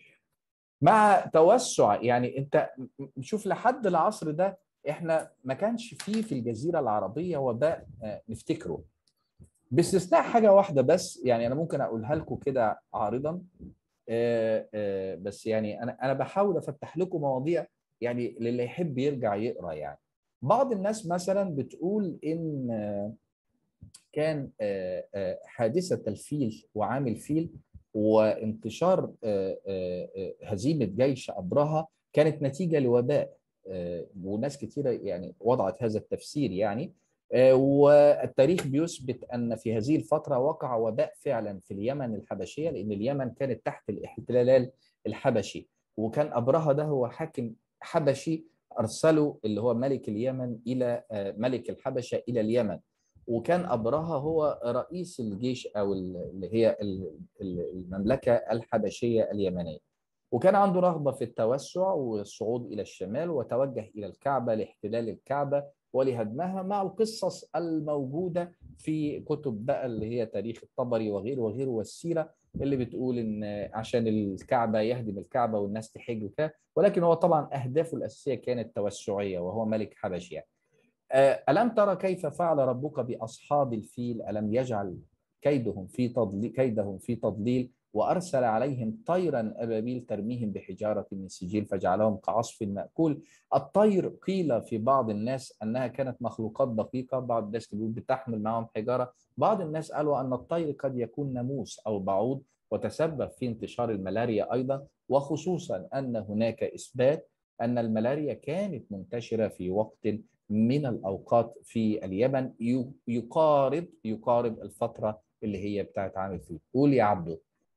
مع توسع يعني انت شوف لحد العصر ده احنا ما كانش فيه في الجزيرة العربية وباء آه، نفتكره باستثناء حاجة واحدة بس يعني أنا ممكن أقولها لكم كده عارضا آه، آه، بس يعني أنا أنا بحاول أفتح لكم مواضيع يعني للي يحب يرجع يقرأ يعني بعض الناس مثلا بتقول إن آه، كان آه، آه، حادثة الفيل وعام الفيل وانتشار آه، آه، آه، هزيمة جيش أبرهة كانت نتيجة لوباء آه، وناس كثيرة يعني وضعت هذا التفسير يعني آه، والتاريخ بيثبت أن في هذه الفترة وقع وباء فعلا في اليمن الحبشية لأن اليمن كانت تحت الاحتلال الحبشي وكان أبرهة ده هو حاكم حبشي أرسله اللي هو ملك اليمن إلى آه، ملك الحبشة إلى اليمن وكان أبرهة هو رئيس الجيش أو ال- اللي هي ال- ال- المملكة الحبشية اليمنية وكان عنده رغبة في التوسع والصعود إلى الشمال وتوجه إلى الكعبة لاحتلال الكعبة ولهدمها مع القصص الموجودة في كتب بقى اللي هي تاريخ الطبري وغيره وغيره والسيرة اللي بتقول إن عشان الكعبة يهدم الكعبة والناس تحج وكده ولكن هو طبعا أهدافه الأساسية كانت توسعية وهو ملك حبشي يعني. آه، ألم ترى كيف فعل ربك بأصحاب الفيل ألم يجعل كيدهم في تضليل كيدهم في تضليل وأرسل عليهم طيرا أبابيل ترميهم بحجارة من سجيل فجعلهم كعصف مأكول الطير قيل في بعض الناس أنها كانت مخلوقات دقيقة بعض الناس بيقول بتحمل معهم حجارة بعض الناس قالوا أن الطير قد يكون ناموس أو بعوض وتسبب في انتشار الملاريا أيضا وخصوصا أن هناك إثبات أن الملاريا كانت منتشرة في وقت من الأوقات في اليمن يقارب يقارب الفترة اللي هي بتاعت عام الفيل قول يا عبدو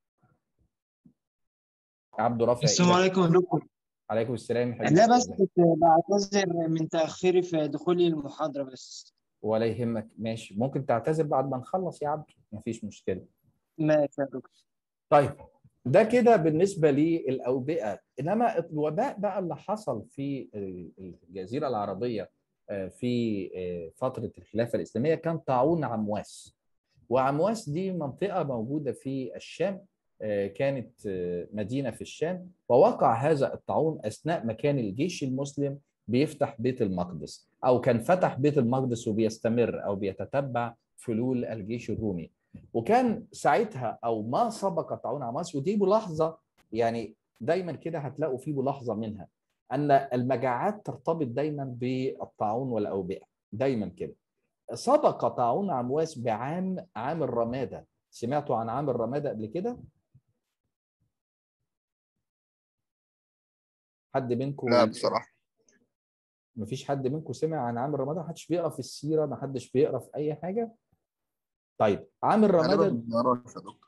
عبدو رافع السلام إيدك. عليكم يا دكتور عليكم السلام يا حبيبي. لا بس كنت بعتذر من تأخيري في دخولي المحاضرة بس ولا يهمك ماشي ممكن تعتذر بعد ما نخلص يا عبدو مفيش مشكله ماشي يا دكتور طيب ده كده بالنسبه للاوبئه انما الوباء بقى اللي حصل في الجزيره العربيه آه، في آه، فتره الخلافه الاسلاميه كان طاعون عمواس وعمواس دي منطقه موجوده في الشام آه، كانت آه، مدينه في الشام ووقع هذا الطاعون اثناء ما كان الجيش المسلم بيفتح بيت المقدس او كان فتح بيت المقدس وبيستمر او بيتتبع فلول الجيش الرومي وكان ساعتها او ما سبق طاعون عمواس ودي ملاحظه يعني دايما كده هتلاقوا في ملاحظه منها ان المجاعات ترتبط دايما بالطاعون والاوبئه دايما كده سبق طاعون عمواس بعام عام الرماده سمعتوا عن عام الرماده قبل كده حد منكم لا بصراحة مفيش حد منكم سمع عن عام الرماده محدش بيقرا في السيره محدش بيقرا في اي حاجه طيب عام غالبا الرماده ما بنعرفش يا دكتور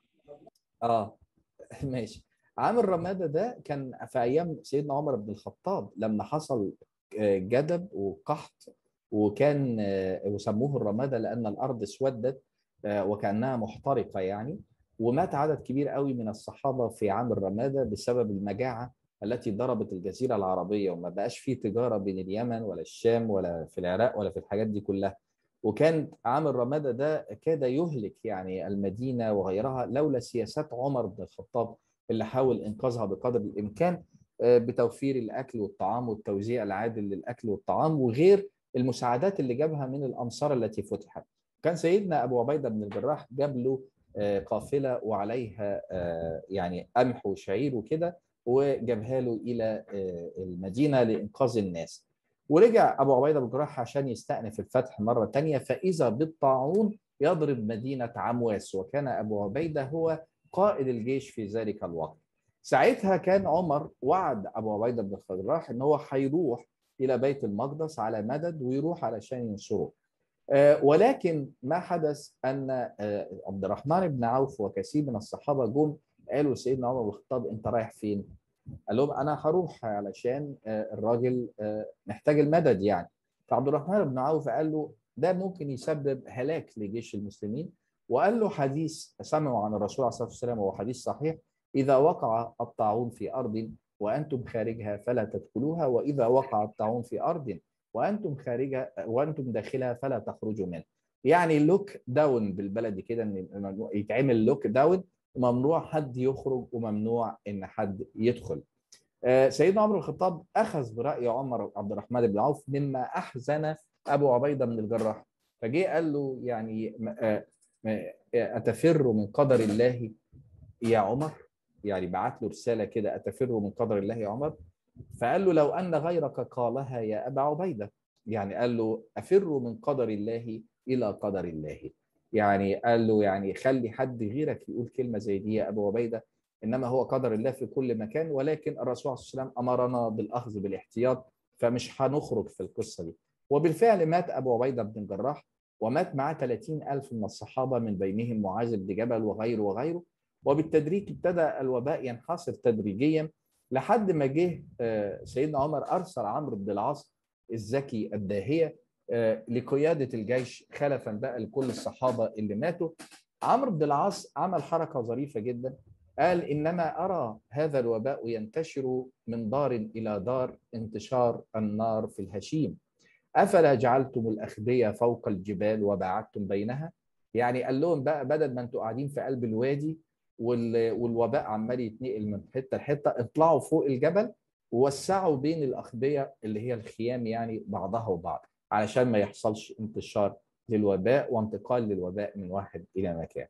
اه ماشي عام الرمادة ده كان في أيام سيدنا عمر بن الخطاب لما حصل آه، جدب وقحط وكان آه، وسموه الرمادة لأن الأرض اسودت آه، وكأنها محترقة يعني ومات عدد كبير قوي من الصحابة في عام الرمادة بسبب المجاعة التي ضربت الجزيرة العربية وما بقاش فيه تجارة بين اليمن ولا الشام ولا في العراق ولا في الحاجات دي كلها وكان عام الرمادة ده كاد يهلك يعني المدينة وغيرها لولا سياسات عمر بن الخطاب اللي حاول إنقاذها بقدر الإمكان آه، بتوفير الأكل والطعام والتوزيع العادل للأكل والطعام وغير المساعدات اللي جابها من الأمصار التي فتحت كان سيدنا أبو عبيدة بن الجراح جاب له آه، قافلة وعليها آه، يعني قمح وشعير وكده وجابها له إلى آه، المدينة لإنقاذ الناس ورجع أبو عبيدة بن الجراح عشان يستأنف الفتح مرة تانية فإذا بالطاعون يضرب مدينة عمواس وكان أبو عبيدة هو قائد الجيش في ذلك الوقت ساعتها كان عمر وعد أبو عبيدة بن الجراح إن هو هيروح إلى بيت المقدس على مدد ويروح علشان ينصره آه، ولكن ما حدث أن آه، عبد الرحمن بن عوف وكثير من الصحابة جم قالوا سيدنا عمر بن الخطاب أنت رايح فين؟ قال لهم أنا هروح علشان آه، الراجل آه، محتاج المدد يعني فعبد الرحمن بن عوف قال له ده ممكن يسبب هلاك لجيش المسلمين وقال له حديث سمعوا عن الرسول عليه الصلاه والسلام وهو حديث صحيح اذا وقع الطاعون في ارض وانتم خارجها فلا تدخلوها واذا وقع الطاعون في ارض وانتم خارجها وانتم داخلها فلا تخرجوا منها يعني لوك داون بالبلدي كده ان ممنوع- يتعمل لوك داون ممنوع حد يخرج وممنوع ان حد يدخل آه، سيدنا عمر بن الخطاب اخذ براي عمر عبد الرحمن بن عوف مما احزن ابو عبيده بن الجراح فجه قال له يعني م- آه، م- اتفر من قدر الله يا عمر يعني بعت له رساله كده اتفر من قدر الله يا عمر فقال له لو ان غيرك قالها يا ابا عبيده يعني قال له افر من قدر الله الى قدر الله يعني قال له يعني خلي حد غيرك يقول كلمه زي دي يا ابو عبيده انما هو قدر الله في كل مكان ولكن الرسول صلى الله عليه وسلم امرنا بالاخذ بالاحتياط فمش هنخرج في القصه دي وبالفعل مات ابو عبيده بن الجراح ومات معاه 30 ألف من الصحابة من بينهم معاذ بن جبل وغيره وغيره وبالتدريج ابتدى الوباء ينحصر تدريجيا لحد ما جه آه، سيدنا عمر أرسل عمرو بن العاص الذكي الداهية آه، لقيادة الجيش خلفا بقى لكل الصحابة اللي ماتوا عمرو بن العاص عمل حركة ظريفة جدا قال إنما أرى هذا الوباء ينتشر من دار إلى دار انتشار النار في الهشيم افلا جعلتم الاخبيه فوق الجبال وبعدتم بينها يعني قال لهم بقى بدل ما انتوا قاعدين في قلب الوادي وال- والوباء عمال يتنقل من حته لحته اطلعوا فوق الجبل ووسعوا بين الاخبيه اللي هي الخيام يعني بعضها وبعض علشان ما يحصلش انتشار للوباء وانتقال للوباء من واحد الى مكان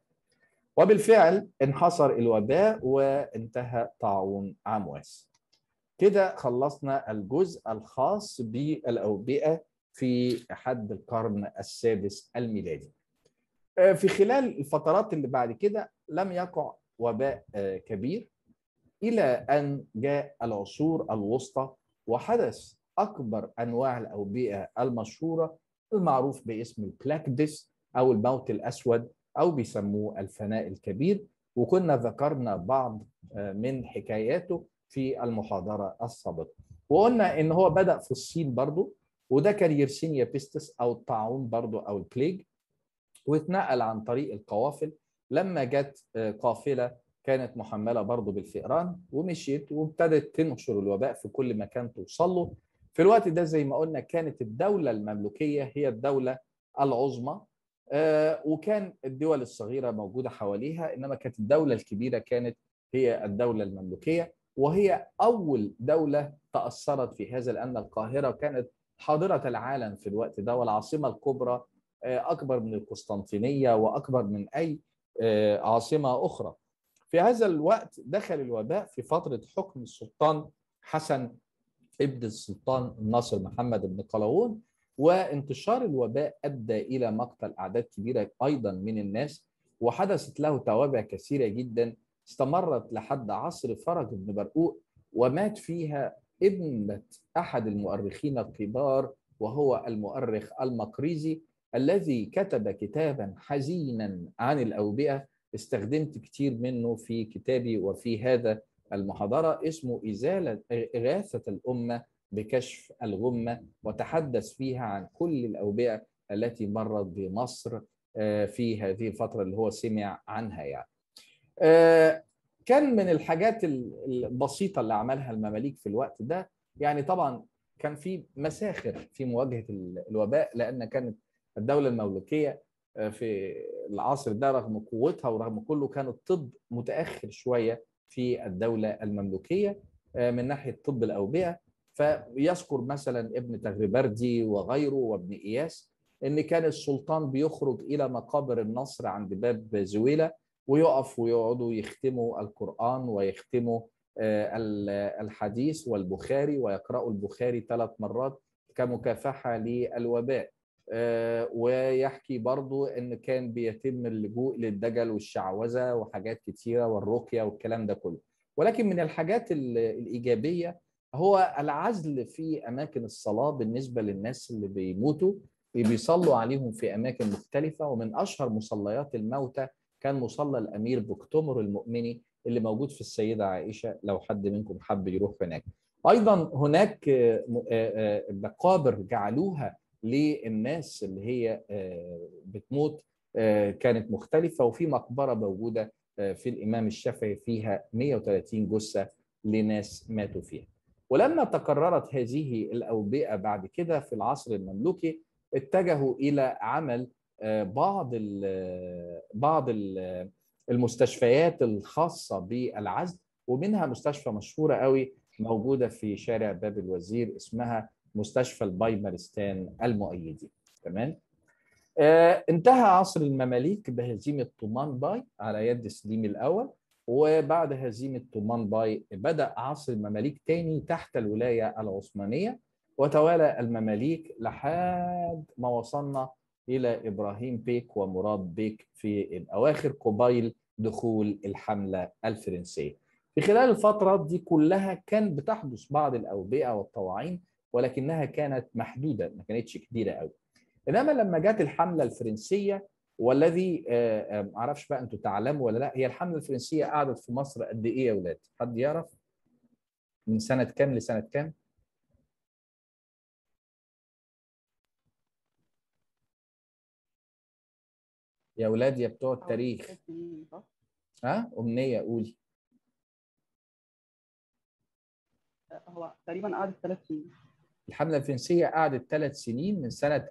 وبالفعل انحصر الوباء وانتهى طاعون عمواس كده خلصنا الجزء الخاص بالأوبئة في حد القرن السادس الميلادي آه، في خلال الفترات اللي بعد كده لم يقع وباء آه، كبير إلى أن جاء العصور الوسطى وحدث أكبر أنواع الأوبئة المشهورة المعروف باسم البلاك ديس أو الموت الأسود او بيسموه الفناء الكبير وكنا ذكرنا بعض من حكاياته في المحاضره السابقه وقلنا ان هو بدا في الصين برضو وده كان يرسينيا بيستس او الطاعون برضو او البليج واتنقل عن طريق القوافل لما جت قافله كانت محمله برضو بالفئران ومشيت وابتدت تنشر الوباء في كل مكان توصل له في الوقت ده زي ما قلنا كانت الدوله المملوكيه هي الدوله العظمى وكان الدول الصغيره موجوده حواليها انما كانت الدوله الكبيره كانت هي الدوله المملوكيه وهي اول دوله تاثرت في هذا لان القاهره كانت حاضره العالم في الوقت ده والعاصمه الكبرى اكبر من القسطنطينيه واكبر من اي عاصمه اخرى. في هذا الوقت دخل الوباء في فتره حكم السلطان حسن ابن السلطان الناصر محمد بن قلاوون وانتشار الوباء ادى الى مقتل اعداد كبيره ايضا من الناس وحدثت له توابع كثيره جدا استمرت لحد عصر فرج بن برقوق ومات فيها ابنة أحد المؤرخين الكبار وهو المؤرخ المقريزي الذي كتب كتابا حزينا عن الأوبئة استخدمت كتير منه في كتابي وفي هذا المحاضرة اسمه إزالة إغاثة الأمة بكشف الغمة وتحدث فيها عن كل الأوبئة التي مرت بمصر في هذه الفترة اللي هو سمع عنها يعني كان من الحاجات البسيطة اللي عملها المماليك في الوقت ده يعني طبعا كان في مساخر في مواجهة الوباء لأن كانت الدولة المملوكية في العصر ده رغم قوتها ورغم كله كان الطب متأخر شوية في الدولة المملوكية من ناحية طب الأوبئة فيذكر مثلا ابن تغربردي وغيره وابن إياس ان كان السلطان بيخرج الى مقابر النصر عند باب زويله ويقف ويقعدوا يختموا القران ويختموا الحديث والبخاري ويقرأوا البخاري ثلاث مرات كمكافحه للوباء ويحكي برضو ان كان بيتم اللجوء للدجل والشعوذه وحاجات كتيره والرقيه والكلام ده كله ولكن من الحاجات الايجابيه هو العزل في اماكن الصلاه بالنسبه للناس اللي بيموتوا بيصلوا عليهم في اماكن مختلفه ومن اشهر مصليات الموتى كان مصلى الامير بكتمر المؤمني اللي موجود في السيده عائشه لو حد منكم حب يروح هناك. ايضا هناك مقابر جعلوها للناس اللي هي بتموت كانت مختلفه وفي مقبره موجوده في الامام الشافعي فيها 130 جثه لناس ماتوا فيها. ولما تكررت هذه الاوبئه بعد كده في العصر المملوكي اتجهوا الى عمل بعض ال بعض ال المستشفيات الخاصه بالعزل ومنها مستشفى مشهوره قوي موجوده في شارع باب الوزير اسمها مستشفى البايمارستان المؤيدي تمام آه انتهى عصر المماليك بهزيمه طومان باي على يد سليم الاول وبعد هزيمه طومان باي بدا عصر المماليك تاني تحت الولايه العثمانيه وتوالى المماليك لحد ما وصلنا الى ابراهيم بيك ومراد بيك في الاواخر قبيل دخول الحمله الفرنسيه. في خلال الفترات دي كلها كان بتحدث بعض الاوبئه والطواعين ولكنها كانت محدوده ما كانتش كبيره قوي. انما لما جت الحمله الفرنسيه والذي ما اعرفش بقى انتوا تعلموا ولا لا هي الحمله الفرنسيه قعدت في مصر قد ايه يا اولاد؟ حد يعرف؟ من سنه كام لسنه كام؟ يا اولاد يا بتوع التاريخ ها امنيه قولي هو تقريبا قعدت ثلاث سنين الحمله الفرنسيه قعدت ثلاث سنين من سنه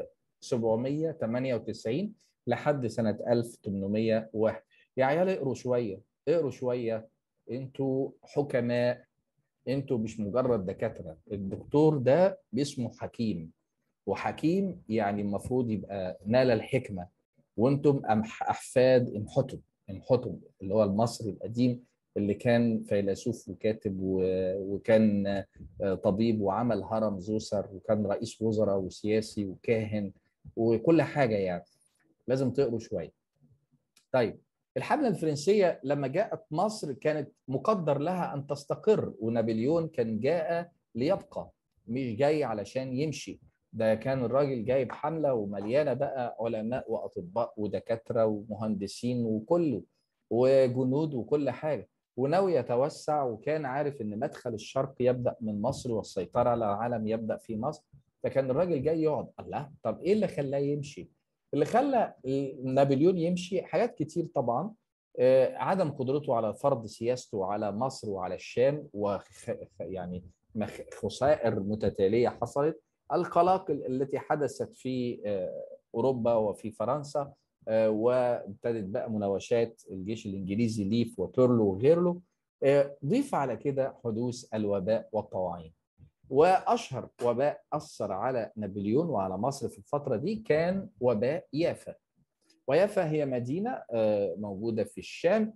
1798 لحد سنه 1801 يا عيال اقروا شويه اقروا شويه انتوا حكماء انتوا مش مجرد دكاتره الدكتور ده اسمه حكيم وحكيم يعني المفروض يبقى نال الحكمه وانتم احفاد امحتب امحتب اللي هو المصري القديم اللي كان فيلسوف وكاتب وكان طبيب وعمل هرم زوسر وكان رئيس وزراء وسياسي وكاهن وكل حاجه يعني لازم تقروا شويه. طيب الحمله الفرنسيه لما جاءت مصر كانت مقدر لها ان تستقر ونابليون كان جاء ليبقى مش جاي علشان يمشي ده كان الراجل جايب حمله ومليانه بقى علماء واطباء ودكاتره ومهندسين وكله وجنود وكل حاجه وناوي يتوسع وكان عارف ان مدخل الشرق يبدا من مصر والسيطره على العالم يبدا في مصر فكان الراجل جاي يقعد الله طب ايه اللي خلاه يمشي؟ اللي خلى نابليون يمشي حاجات كتير طبعا آه، عدم قدرته على فرض سياسته على مصر وعلى الشام وخ يعني مخ- خسائر متتاليه حصلت القلاقل التي حدثت في آه، اوروبا وفي فرنسا آه، وابتدت بقى مناوشات الجيش الانجليزي ليه في واترلو وغيره آه، ضيف على كده حدوث الوباء والطواعين واشهر وباء اثر على نابليون وعلى مصر في الفتره دي كان وباء يافا ويافا هي مدينه آه، موجوده في الشام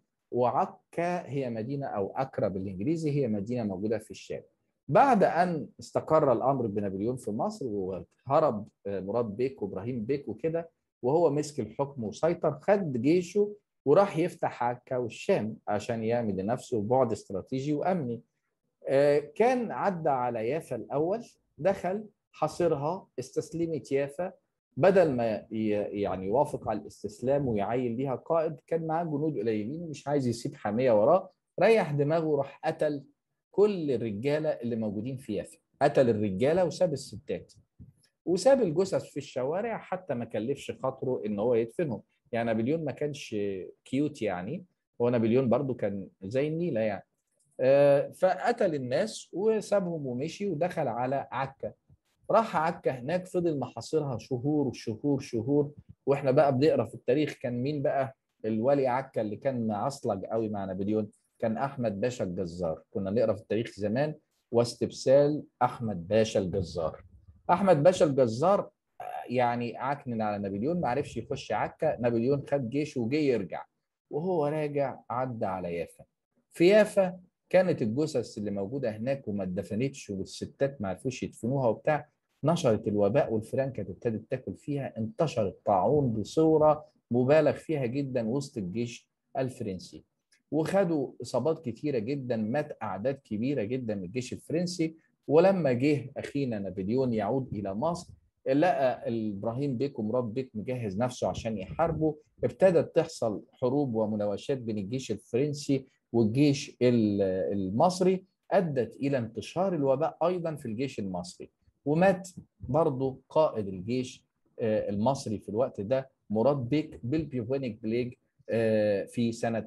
وعكا هي مدينه او اكرا بالانجليزي هي مدينه موجوده في الشام بعد ان استقر الامر بنابليون في مصر وهرب آه، مراد بيك وابراهيم بيك وكده وهو مسك الحكم وسيطر خد جيشه وراح يفتح عكا والشام عشان يعمل لنفسه بعد استراتيجي وامني آه، كان عدى على يافا الاول دخل حاصرها استسلمت يافا بدل ما ي- يعني يوافق على الاستسلام ويعين ليها قائد كان معاه جنود قليلين مش عايز يسيب حاميه وراه ريح دماغه وراح قتل كل الرجاله اللي موجودين في يافا قتل الرجاله وساب الستات وساب الجثث في الشوارع حتى ما كلفش خاطره ان هو يدفنهم يعني نابليون ما كانش كيوت يعني هو نابليون برضو كان زي النيله يعني آه، فقتل الناس وسابهم ومشي ودخل على عكا راح عكا هناك فضل محاصرها شهور وشهور شهور واحنا بقى بنقرا في التاريخ كان مين بقى الولي عكا اللي كان معصلج قوي مع نابليون كان احمد باشا الجزار كنا نقرا في التاريخ زمان واستبسال احمد باشا الجزار احمد باشا الجزار آه، يعني عكنن على نابليون ما عرفش يخش عكا نابليون خد جيشه وجه يرجع وهو راجع عدى على يافا في يافا كانت الجثث اللي موجوده هناك وما اتدفنتش والستات ما عرفوش يدفنوها وبتاع نشرت الوباء والفئران كانت ابتدت تاكل فيها انتشر الطاعون بصوره مبالغ فيها جدا وسط الجيش الفرنسي وخدوا اصابات كتيره جدا مات اعداد كبيره جدا من الجيش الفرنسي ولما جه اخينا نابليون يعود الى مصر لقى ابراهيم بيك ومراد بيك مجهز نفسه عشان يحاربه ابتدت تحصل حروب ومناوشات بين الجيش الفرنسي والجيش ال- المصري ادت الى انتشار الوباء ايضا في الجيش المصري ومات برضه قائد الجيش آه، المصري في الوقت ده مراد بيك بالبيوفينيك بليج آه، في سنه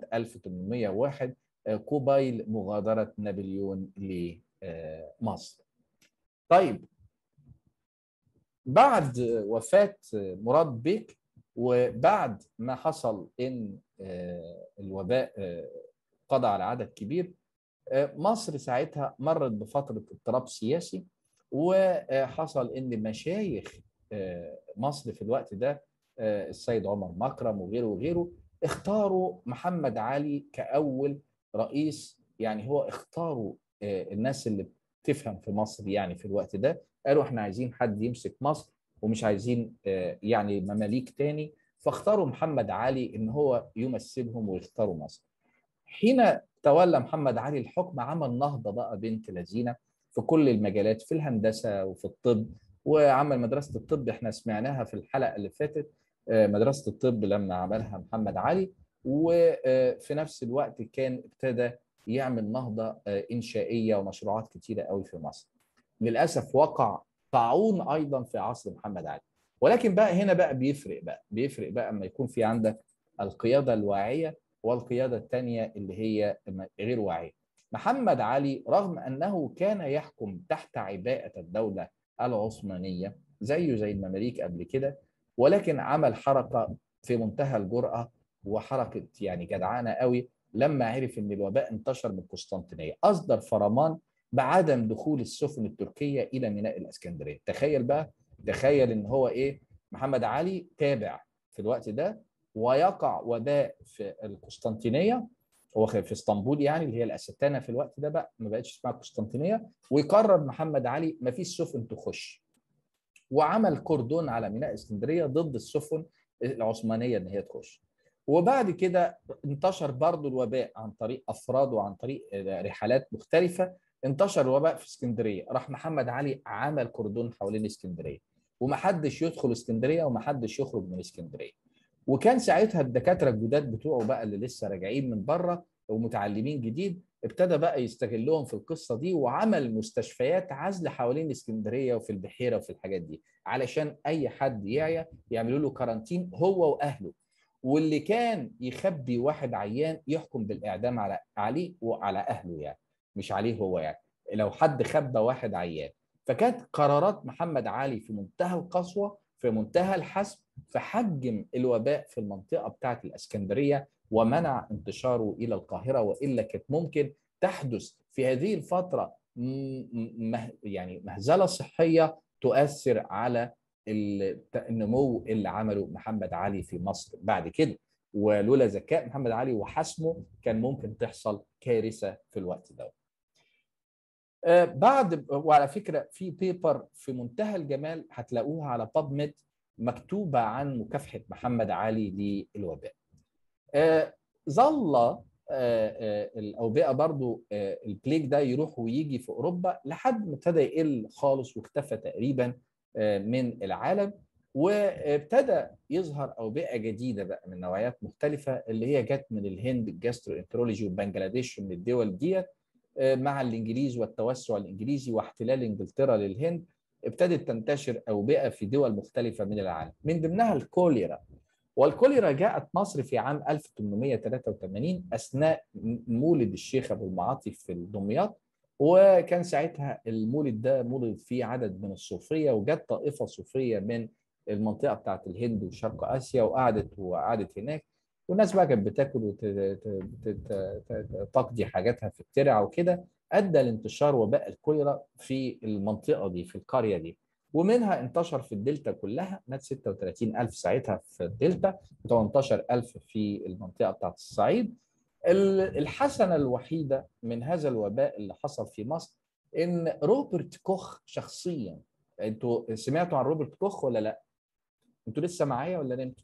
1801 آه، قبيل مغادره نابليون لمصر. طيب بعد وفاه مراد بيك وبعد ما حصل ان آه، الوباء آه، قضى على عدد كبير آه، مصر ساعتها مرت بفتره اضطراب سياسي وحصل ان مشايخ آه، مصر في الوقت ده آه، السيد عمر مكرم وغيره وغيره اختاروا محمد علي كاول رئيس يعني هو اختاروا آه، الناس اللي بتفهم في مصر يعني في الوقت ده قالوا احنا عايزين حد يمسك مصر ومش عايزين آه، يعني مماليك تاني فاختاروا محمد علي ان هو يمثلهم ويختاروا مصر حين تولى محمد علي الحكم عمل نهضه بقى بنت لذينه في كل المجالات في الهندسه وفي الطب وعمل مدرسه الطب احنا سمعناها في الحلقه اللي فاتت آه، مدرسه الطب لما عملها محمد علي وفي نفس الوقت كان ابتدى يعمل نهضه آه، انشائيه ومشروعات كتيره قوي في مصر للاسف وقع طاعون ايضا في عصر محمد علي ولكن بقى هنا بقى بيفرق بقى بيفرق بقى اما يكون في عندك القياده الواعيه والقياده الثانيه اللي هي غير واعيه محمد علي رغم انه كان يحكم تحت عباءه الدوله العثمانيه زيه زي المماليك قبل كده ولكن عمل حركه في منتهى الجراه وحركه يعني جدعانه قوي لما عرف ان الوباء انتشر من القسطنطينيه اصدر فرمان بعدم دخول السفن التركيه الى ميناء الاسكندريه تخيل بقى تخيل ان هو ايه محمد علي تابع في الوقت ده ويقع وباء في القسطنطينيه هو في اسطنبول يعني اللي هي الاستانه في الوقت ده بقى ما بقتش اسمها قسطنطينيه ويقرر محمد علي ما فيش سفن تخش وعمل كوردون على ميناء اسكندريه ضد السفن العثمانيه ان هي تخش وبعد كده انتشر برضو الوباء عن طريق افراد وعن طريق رحلات مختلفه انتشر الوباء في اسكندريه راح محمد علي عمل كوردون حوالين اسكندريه ومحدش يدخل اسكندريه ومحدش يخرج من اسكندريه وكان ساعتها الدكاتره الجداد بتوعه بقى اللي لسه راجعين من بره ومتعلمين جديد ابتدى بقى يستغلهم في القصه دي وعمل مستشفيات عزل حوالين اسكندريه وفي البحيره وفي الحاجات دي علشان اي حد يعيا يعملوا له كارانتين هو واهله واللي كان يخبي واحد عيان يحكم بالاعدام على عليه وعلى اهله يعني مش عليه هو يعني لو حد خبى واحد عيان فكانت قرارات محمد علي في منتهى القسوه في منتهى الحسم فحجم الوباء في المنطقه بتاعه الاسكندريه ومنع انتشاره الى القاهره والا كانت ممكن تحدث في هذه الفتره يعني مهزله صحيه تؤثر على النمو اللي عمله محمد علي في مصر بعد كده ولولا ذكاء محمد علي وحسمه كان ممكن تحصل كارثه في الوقت ده بعد وعلى فكره في بيبر في منتهى الجمال هتلاقوها على باب ميد مكتوبه عن مكافحه محمد علي للوباء. ظل الاوبئه برضو البليك ده يروح ويجي في اوروبا لحد ما ابتدى يقل خالص واختفى تقريبا من العالم وابتدى يظهر اوبئه جديده بقى من نوعيات مختلفه اللي هي جت من الهند الجاسترو انترولوجي وبنجلاديش من الدول ديت مع الانجليز والتوسع الانجليزي واحتلال انجلترا للهند ابتدت تنتشر اوبئه في دول مختلفه من العالم من ضمنها الكوليرا والكوليرا جاءت مصر في عام 1883 اثناء مولد الشيخ ابو المعاطي في دمياط وكان ساعتها المولد ده مولد فيه عدد من الصوفيه وجت طائفه صوفيه من المنطقه بتاعت الهند وشرق اسيا وقعدت وقعدت هناك والناس بقى كانت بتاكل وتقضي حاجاتها في الترع وكده ادى لانتشار وباء الكوليرا في المنطقه دي في القريه دي ومنها انتشر في الدلتا كلها مات 36000 ساعتها في الدلتا و18000 في المنطقه بتاعت الصعيد الحسنه الوحيده من هذا الوباء اللي حصل في مصر ان روبرت كوخ شخصيا انتوا سمعتوا عن روبرت كوخ ولا لا؟ انتوا لسه معايا ولا نمتوا؟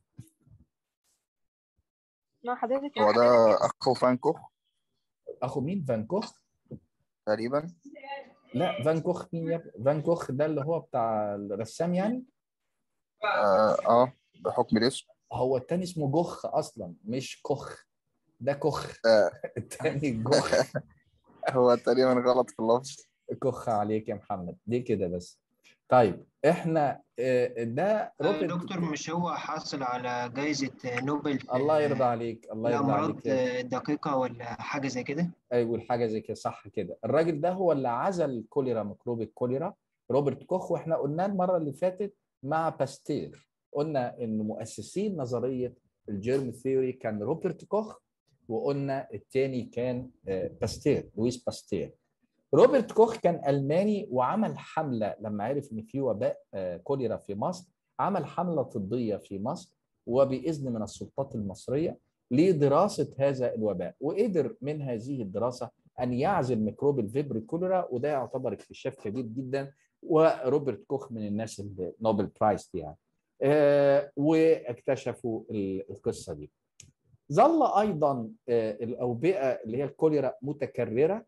مع حضرتك هو ده اخو فان كوخ اخو مين فان كوخ؟ تقريبا لا فان كوخ مين يا ابني؟ فان كوخ ده اللي هو بتاع الرسام يعني؟ اه, آه بحكم الاسم هو التاني اسمه جوخ اصلا مش كوخ ده كوخ آه. التاني جوخ هو تقريبا غلط في اللفظ كوخ عليك يا محمد دي كده بس طيب احنا آه، ده روبرت دكتور مش هو حاصل على جائزة نوبل في الله يرضى عليك الله يرضى الأمراض عليك يا الدقيقة ولا حاجة زي كده؟ ايوه الحاجه زي كده صح كده الراجل ده هو اللي عزل الكوليرا ميكروب الكوليرا روبرت كوخ واحنا قلنا المره اللي فاتت مع باستير قلنا ان مؤسسين نظريه الجيرم ثيوري كان روبرت كوخ وقلنا الثاني كان آه، باستير لويس باستير روبرت كوخ كان الماني وعمل حمله لما عرف ان في وباء آه، كوليرا في مصر عمل حمله طبيه في مصر وباذن من السلطات المصريه لدراسه هذا الوباء وقدر من هذه الدراسه ان يعزل ميكروب الفيبري كوليرا وده يعتبر اكتشاف كبير جدا وروبرت كوخ من الناس اللي نوبل برايز يعني آه، واكتشفوا ال- القصه دي ظل ايضا آه، الاوبئه اللي هي الكوليرا متكرره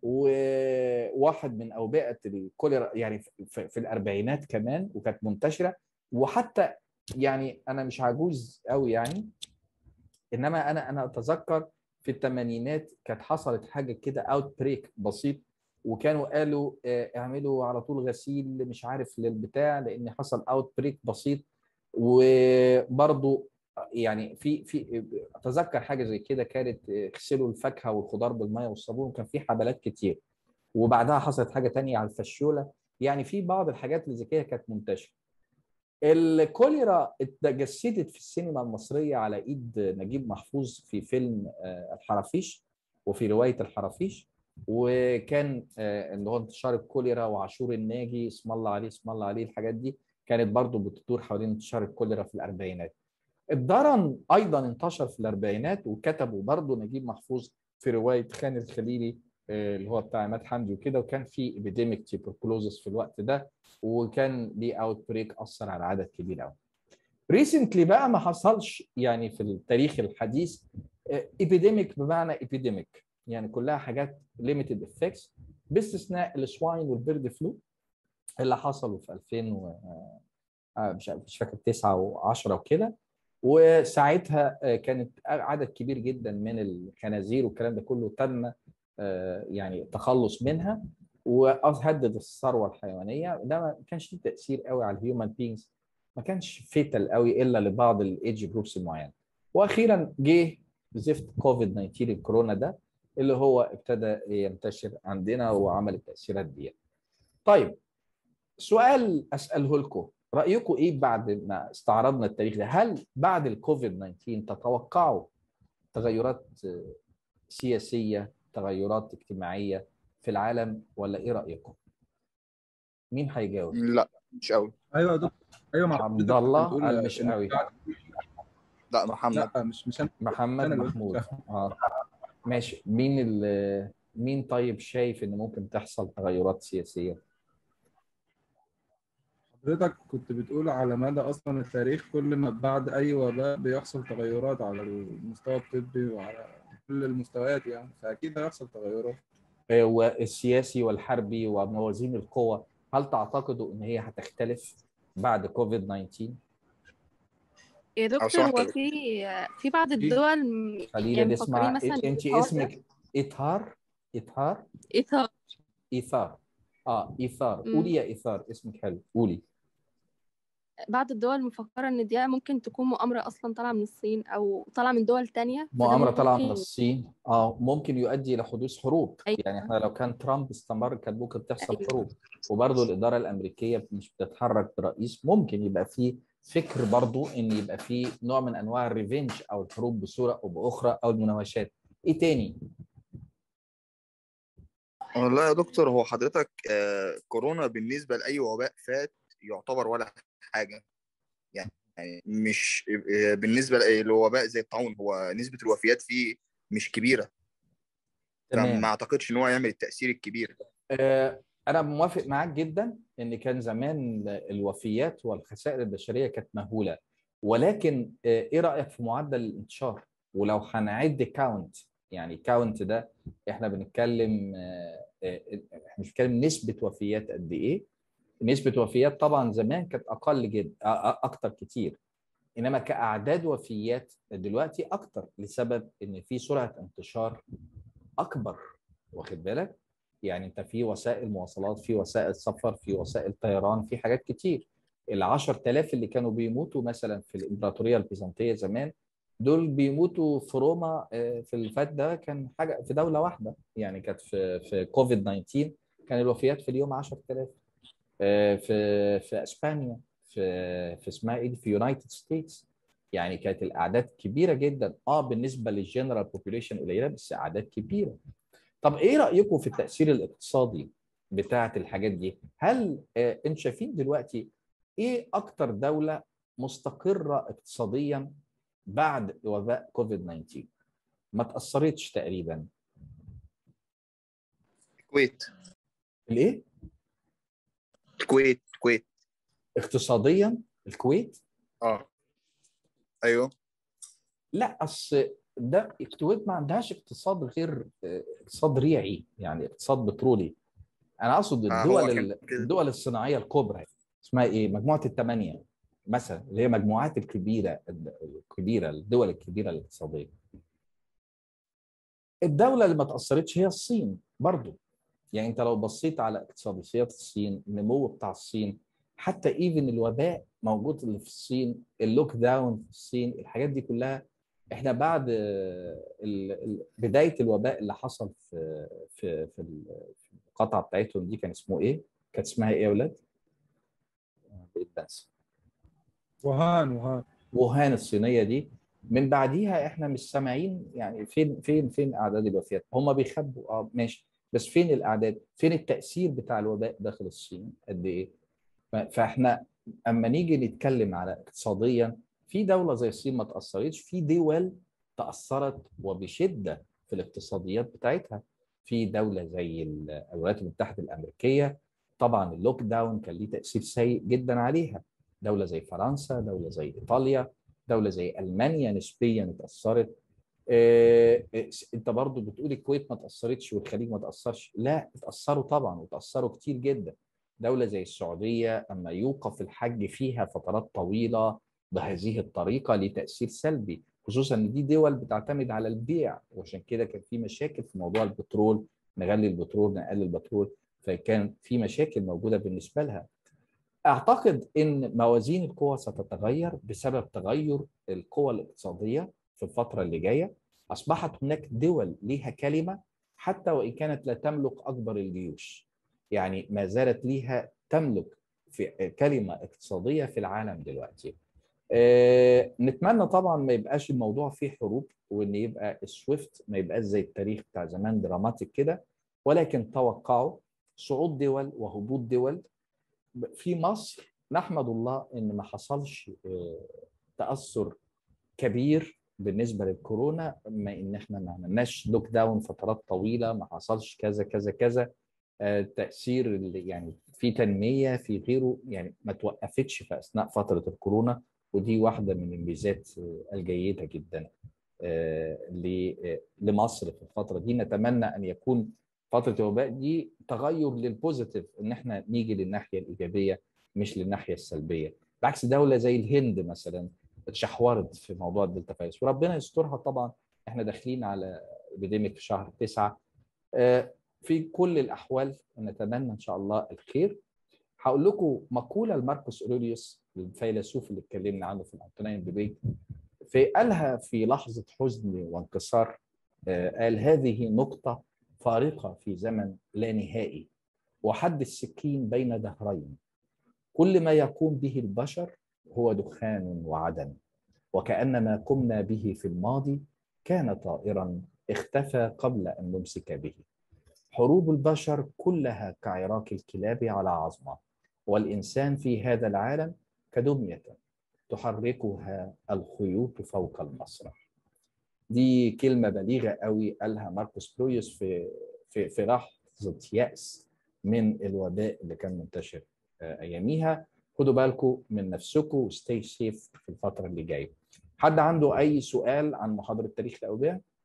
وواحد من اوبئه الكوليرا يعني في في الاربعينات كمان وكانت منتشره وحتى يعني انا مش عجوز قوي يعني انما انا انا اتذكر في الثمانينات كانت حصلت حاجه كده اوت بريك بسيط وكانوا قالوا آه، اعملوا على طول غسيل مش عارف للبتاع لان حصل اوت بريك بسيط وبرضه يعني في في اتذكر حاجه زي كده كانت آه، اغسلوا الفاكهه والخضار بالميه والصابون وكان في حملات كتير وبعدها حصلت حاجه تانية على الفشوله يعني في بعض الحاجات اللي زي كده كانت منتشره الكوليرا اتجسدت في السينما المصريه على ايد نجيب محفوظ في فيلم آه، الحرافيش وفي روايه الحرافيش وكان آه، اللي هو انتشار الكوليرا وعاشور الناجي اسم الله عليه اسم الله عليه الحاجات دي كانت برضو بتدور حوالين انتشار الكوليرا في الاربعينات الضرن ايضا انتشر في الاربعينات وكتبوا برضو نجيب محفوظ في روايه خان الخليلي آه، اللي هو بتاع عماد حمدي وكده وكان في ابيديميك تيبركلوزس في الوقت ده وكان ليه اوت بريك اثر على عدد كبير قوي ريسنتلي بقى ما حصلش يعني في التاريخ الحديث ايبيديميك بمعنى ايبيديميك يعني كلها حاجات ليميتد افكتس باستثناء السواين والبيرد فلو اللي حصلوا في 2000 و آه، مش عارف- مش فاكر تسعة و10 وكده وساعتها آه، كانت عدد كبير جدا من الخنازير والكلام ده كله تم آه، يعني التخلص منها وهدد الثروه الحيوانيه ده ما كانش ليه تاثير قوي على الهيومن بينجز ما كانش فيتال قوي الا لبعض الايدج جروبس المعينه واخيرا جه زفت كوفيد 19 الكورونا ده اللي هو ابتدى ينتشر عندنا وعمل التاثيرات دي طيب سؤال اساله لكم رايكم ايه بعد ما استعرضنا التاريخ ده هل بعد الكوفيد 19 تتوقعوا تغيرات آه، سياسيه تغيرات اجتماعيه في العالم ولا ايه رايكم مين هيجاوب لا مش قوي ايوه يا دكتور ايوه مع عبد حضرتك الله بتقول قال مش إن قوي. بعد- لا محمد لا مش مش انا محمد أنا اللي قلت محمود مش اه ماشي مين ال مين طيب شايف ان ممكن تحصل تغيرات سياسيه حضرتك كنت بتقول على مدى اصلا التاريخ كل ما بعد اي وباء بيحصل تغيرات على المستوى الطبي وعلى كل المستويات يعني فاكيد هيحصل تغيرات آه، والسياسي والحربي وموازين القوى هل تعتقدوا ان هي هتختلف بعد كوفيد 19 يا دكتور سمحت هو لك. في في بعض الدول م- خلينا يعني نسمع مفكرين مثلا انت بالحوار ده. اسمك اطهار اطهار إيثار ايثار اه ايثار مم. قولي يا ايثار اسمك حلو قولي بعض الدول مفكرة إن دي ممكن تكون مؤامرة أصلا طالعة من الصين أو طالعة من دول تانية فده مؤامره طالعه من ممكن- الصين اه ممكن يؤدي الى حدوث حروب أيوة. يعني احنا لو كان ترامب استمر كان ممكن تحصل أيوة. حروب وبرضه الاداره الامريكيه مش بتتحرك برئيس ممكن يبقى في فكر برضه ان يبقى في نوع من انواع الريفنج او الحروب بصوره او باخرى او المناوشات ايه تاني والله يا دكتور هو حضرتك آه، كورونا بالنسبة لأي وباء فات يعتبر ولا حاجة يعني يعني مش آه، بالنسبة لوباء زي الطاعون هو نسبة الوفيات فيه مش كبيرة تمام فما أعتقدش إن هو يعمل التأثير الكبير ده آه، أنا موافق معاك جدا إن كان زمان الوفيات والخسائر البشرية كانت مهولة ولكن آه، إيه رأيك في معدل الانتشار؟ ولو هنعد كاونت يعني كاونت ده إحنا بنتكلم آه، آه، إحنا مش بنتكلم نسبة وفيات قد إيه؟ نسبة وفيات طبعا زمان كانت أقل جدا آه، آه، أكتر كتير إنما كأعداد وفيات دلوقتي أكتر لسبب إن في سرعة انتشار أكبر واخد بالك؟ يعني انت في وسائل مواصلات في وسائل سفر في وسائل طيران في حاجات كتير ال 10000 اللي كانوا بيموتوا مثلا في الامبراطوريه البيزنطيه زمان دول بيموتوا في روما آه، في الفات ده كان حاجه في دوله واحده يعني كانت في في كوفيد 19 كان الوفيات في اليوم 10000 آه، في في اسبانيا في في اسمها ايه دي؟ في يونايتد ستيتس يعني كانت الاعداد كبيره جدا اه بالنسبه للجنرال بوبوليشن قليله بس اعداد كبيره طب ايه رايكم في التاثير الاقتصادي بتاعه الحاجات دي هل آه، انتوا شايفين دلوقتي ايه اكتر دوله مستقره اقتصاديا بعد وباء كوفيد 19 ما تاثرتش تقريبا الكويت الايه الكويت الكويت اقتصاديا الكويت اه ايوه لا اصل ده الكويت ما عندهاش اقتصاد غير آه، اقتصاد ريعي يعني اقتصاد بترولي انا اقصد آه، هو الدول كان ال- كده. الدول الصناعيه الكبرى اسمها ايه مجموعه الثمانيه مثلا اللي هي مجموعات الكبيره الكبيره الدول الكبيره الاقتصاديه الدوله اللي ما تاثرتش هي الصين برضو يعني انت لو بصيت على اقتصاديات الصين النمو بتاع الصين حتى ايفن الوباء موجود اللي في الصين اللوك داون في الصين الحاجات دي كلها احنا بعد آه، ال- ال- بدايه الوباء اللي حصل في في في ال- في القطعه بتاعتهم دي كان اسمه ايه؟ كانت اسمها ايه يا اولاد؟ آه، بقيت بنسى وهان وهان ووهان الصينيه دي من بعديها احنا مش سامعين يعني فين فين فين اعداد الوفيات هم بيخبوا اه ماشي بس فين الاعداد فين التاثير بتاع الوباء داخل الصين قد ايه ف- فاحنا اما نيجي نتكلم على اقتصاديا في دوله زي الصين ما تاثرتش في دول تاثرت وبشده في الاقتصاديات بتاعتها في دوله زي الولايات المتحده الامريكيه طبعا اللوك داون كان ليه تاثير سيء جدا عليها دوله زي فرنسا دوله زي ايطاليا دوله زي المانيا نسبيا اتاثرت إيه إيه، انت برضو بتقول الكويت ما تاثرتش والخليج ما تاثرش لا اتاثروا طبعا وتاثروا كتير جدا دولة زي السعودية أما يوقف الحج فيها فترات طويلة بهذه الطريقة ليه تأثير سلبي خصوصا ان دي دول بتعتمد على البيع وعشان كده كان في مشاكل في موضوع البترول نغلي البترول نقلل البترول فكان في مشاكل موجودة بالنسبة لها أعتقد أن موازين القوى ستتغير بسبب تغير القوى الاقتصادية في الفترة اللي جاية أصبحت هناك دول ليها كلمة حتى وإن كانت لا تملك أكبر الجيوش يعني ما زالت ليها تملك في كلمة اقتصادية في العالم دلوقتي آه، نتمنى طبعا ما يبقاش الموضوع فيه حروب وان يبقى السويفت ما يبقاش زي التاريخ بتاع زمان دراماتيك كده ولكن توقعوا صعود دول وهبوط دول في مصر نحمد الله ان ما حصلش آه، تاثر كبير بالنسبه للكورونا بما ان احنا ما عملناش لوك داون فترات طويله ما حصلش كذا كذا كذا آه، تاثير اللي يعني في تنميه في غيره يعني ما توقفتش في اثناء فتره الكورونا ودي واحده من الميزات آه، الجيده جدا آه، ل- آه، لمصر في الفتره دي نتمنى ان يكون فتره الوباء دي تغير للبوزيتيف ان احنا نيجي للناحيه الايجابيه مش للناحيه السلبيه بعكس دوله زي الهند مثلا اتشحورت في موضوع الدلتا فيروس وربنا يسترها طبعا احنا داخلين على ابيديميك في شهر تسعة آه، في كل الاحوال نتمنى ان شاء الله الخير هقول لكم مقوله لماركوس اوريليوس الفيلسوف اللي اتكلمنا عنه في الانتونين ديبيت في قالها في لحظه حزن وانكسار آه، قال هذه نقطه فارقه في زمن لا نهائي وحد السكين بين دهرين كل ما يقوم به البشر هو دخان وعدم وكأن ما قمنا به في الماضي كان طائرا اختفى قبل أن نمسك به حروب البشر كلها كعراك الكلاب على عظمة والإنسان في هذا العالم كدمية تحركها الخيوط فوق المسرح دي كلمة بليغة قوي قالها ماركوس برويوس في في في لحظة يأس من الوباء اللي كان منتشر آه، أياميها خدوا بالكم من نفسكم وستي سيف في الفترة اللي جاية حد عنده أي سؤال عن محاضرة تاريخ الأوبئة؟